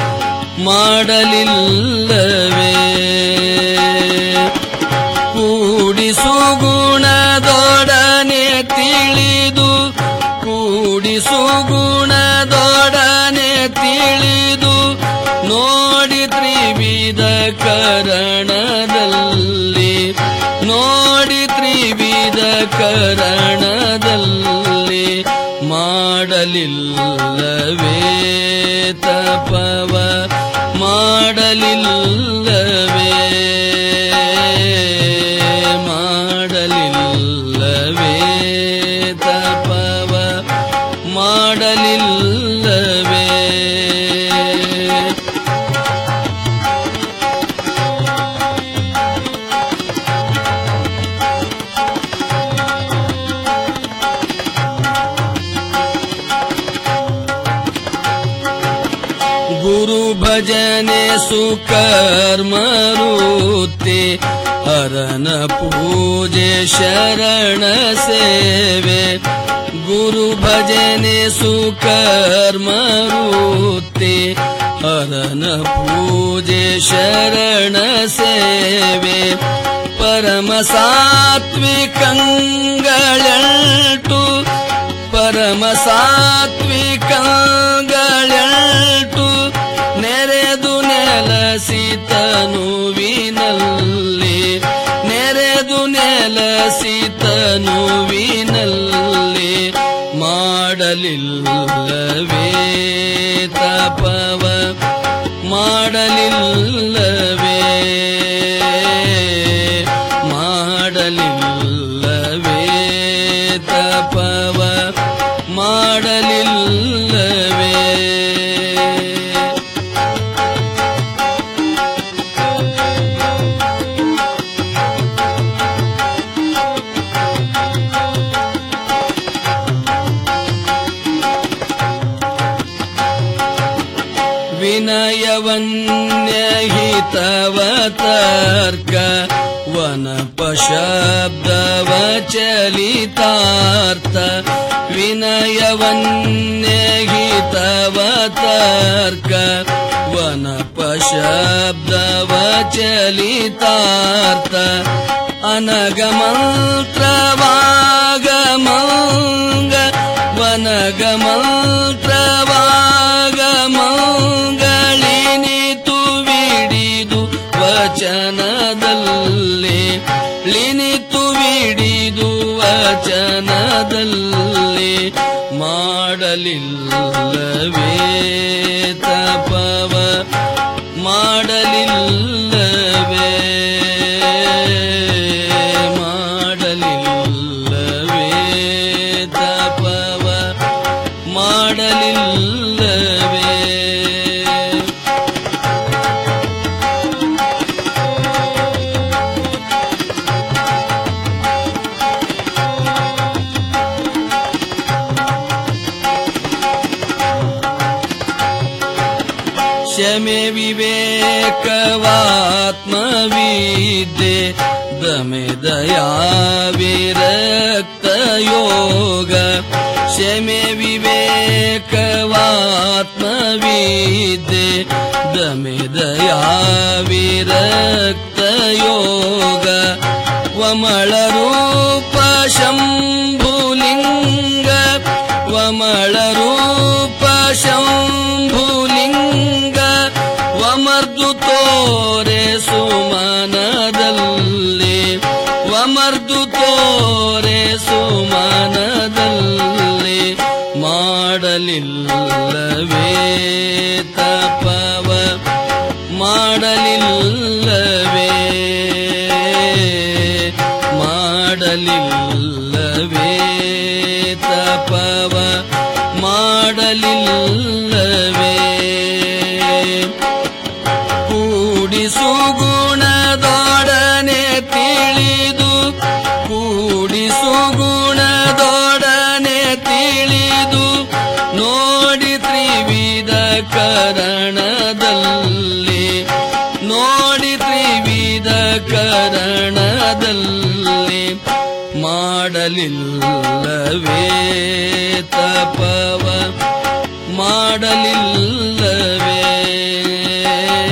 ಮಾಡಲಿಲ್ಲವೇ ಕೂಡಿಸು ಗುಣದೊಡನೆ ತಿಳಿದು ಕೂಡಿಸು ಗುಣದೊಡನೆ ತಿಳಿದು ನೋಡಿ ತ್ರಿವಿಧ ಕರಣದಲ್ಲಿ ನೋಡಿ ತ್ರಿವಿಧ ಕರಣದಲ್ಲಿ ಮಾಡಲಿಲ್ಲವೇ ತಪವ ಮಾಡಲಿಲ್ಲವೇ ಮಾಡಲಿಲ್ಲವೇ ತಪವ ಮಾಡಲಿಲ್ಲವೇ ಗುರು ಭಜನೆ ಸುಕರ್ಮರುತೆ ಹರನ ಪೂಜೆ ಶರಣ ಸೇವೆ ಗುರು ಭಜನೆ ಸುಕರ್ಮರುತೆ ಹರನ ಪೂಜೆ ಶರಣ ಸೇವೆ ಪರಮ ಸಾತ್ವಿಕಂಗಳಂಟು ಪರಮ ಸಾತ್ವಿಕಂಗಳಂಟು ನೆರೆದು ನೆಲಸಿತನುವಿನಲ್ಲಿ ನೆರೆದು ನೆಲಸಿತನುವಿನಲ್ಲಿ ಮಾಡಲಿಲ್ಲವೇ ತಪವ ಮಾಡಲಿಲ್ಲವೇ ಮಾಡಲಿಲ್ಲವೇ ತಪವ ಮಾಡಲಿಲ್ಲವೇ ವಿನಯವನ್ಯಹಿತವತರ್ಕ ವನಪಶಬ್ದವಚಲಿತಾರ್ಥ ವಿನಯವನ್ಯಹಿತವತರ್ಕ ವನಪಶಬ್ದವಚಲಿತಾರ್ಥ ಅನಗಮಂತ್ರವಾಗಮಂಗ ವನಗಮಂತ್ರವಾಗಮಂಗಳಿನಿತು ವಿಡಿದು ವಚನದಲ್ಲಿ ಲಿನಿತು ವಿಡಿದು ವಚನದಲ್ಲಿ ಮಾಡಲಿಲ್ಲವೇ ತಪವ ಮಾಡಲಿಲ್ಲವೇ ಮಾಡಲಿಲ್ಲವೇ ತಪವ ಮಾಡಲಿಲ್ಲವೇ ಶಮೆ ವಿವೇಕವಾತ್ಮವಿದ್ಯೆ ದಮೆ ದಯಾ ವಿರಕ್ತ ಯೋಗ ಶಮೆ ವಿವೇಕವಾತ್ಮವಿದ್ಯೆ ದಮೆ ದಯಾ ವಿರಕ್ತ ಯೋಗ ವಮಳ ರೂಪ ಶಂಭುಲಿಂಗ ವಮಳ ರೂಪ ಶಂಭುಲಿಂಗ ವಮರ್ದು ತೋರ ಗುಣದೊಡನೆ ತಿಳಿದು ಕೂಡಿಸು ಗುಣದೊಡನೆ ತಿಳಿದು ನೋಡಿ ತ್ರಿವಿಧ ಕರಣದಲ್ಲಿ ನೋಡಿ ತ್ರಿವಿಧ ಕರಣದಲ್ಲಿ ಮಾಡಲಿಲ್ಲವೇ ತಪವ ಮಾಡಲಿಲ್ಲವೇ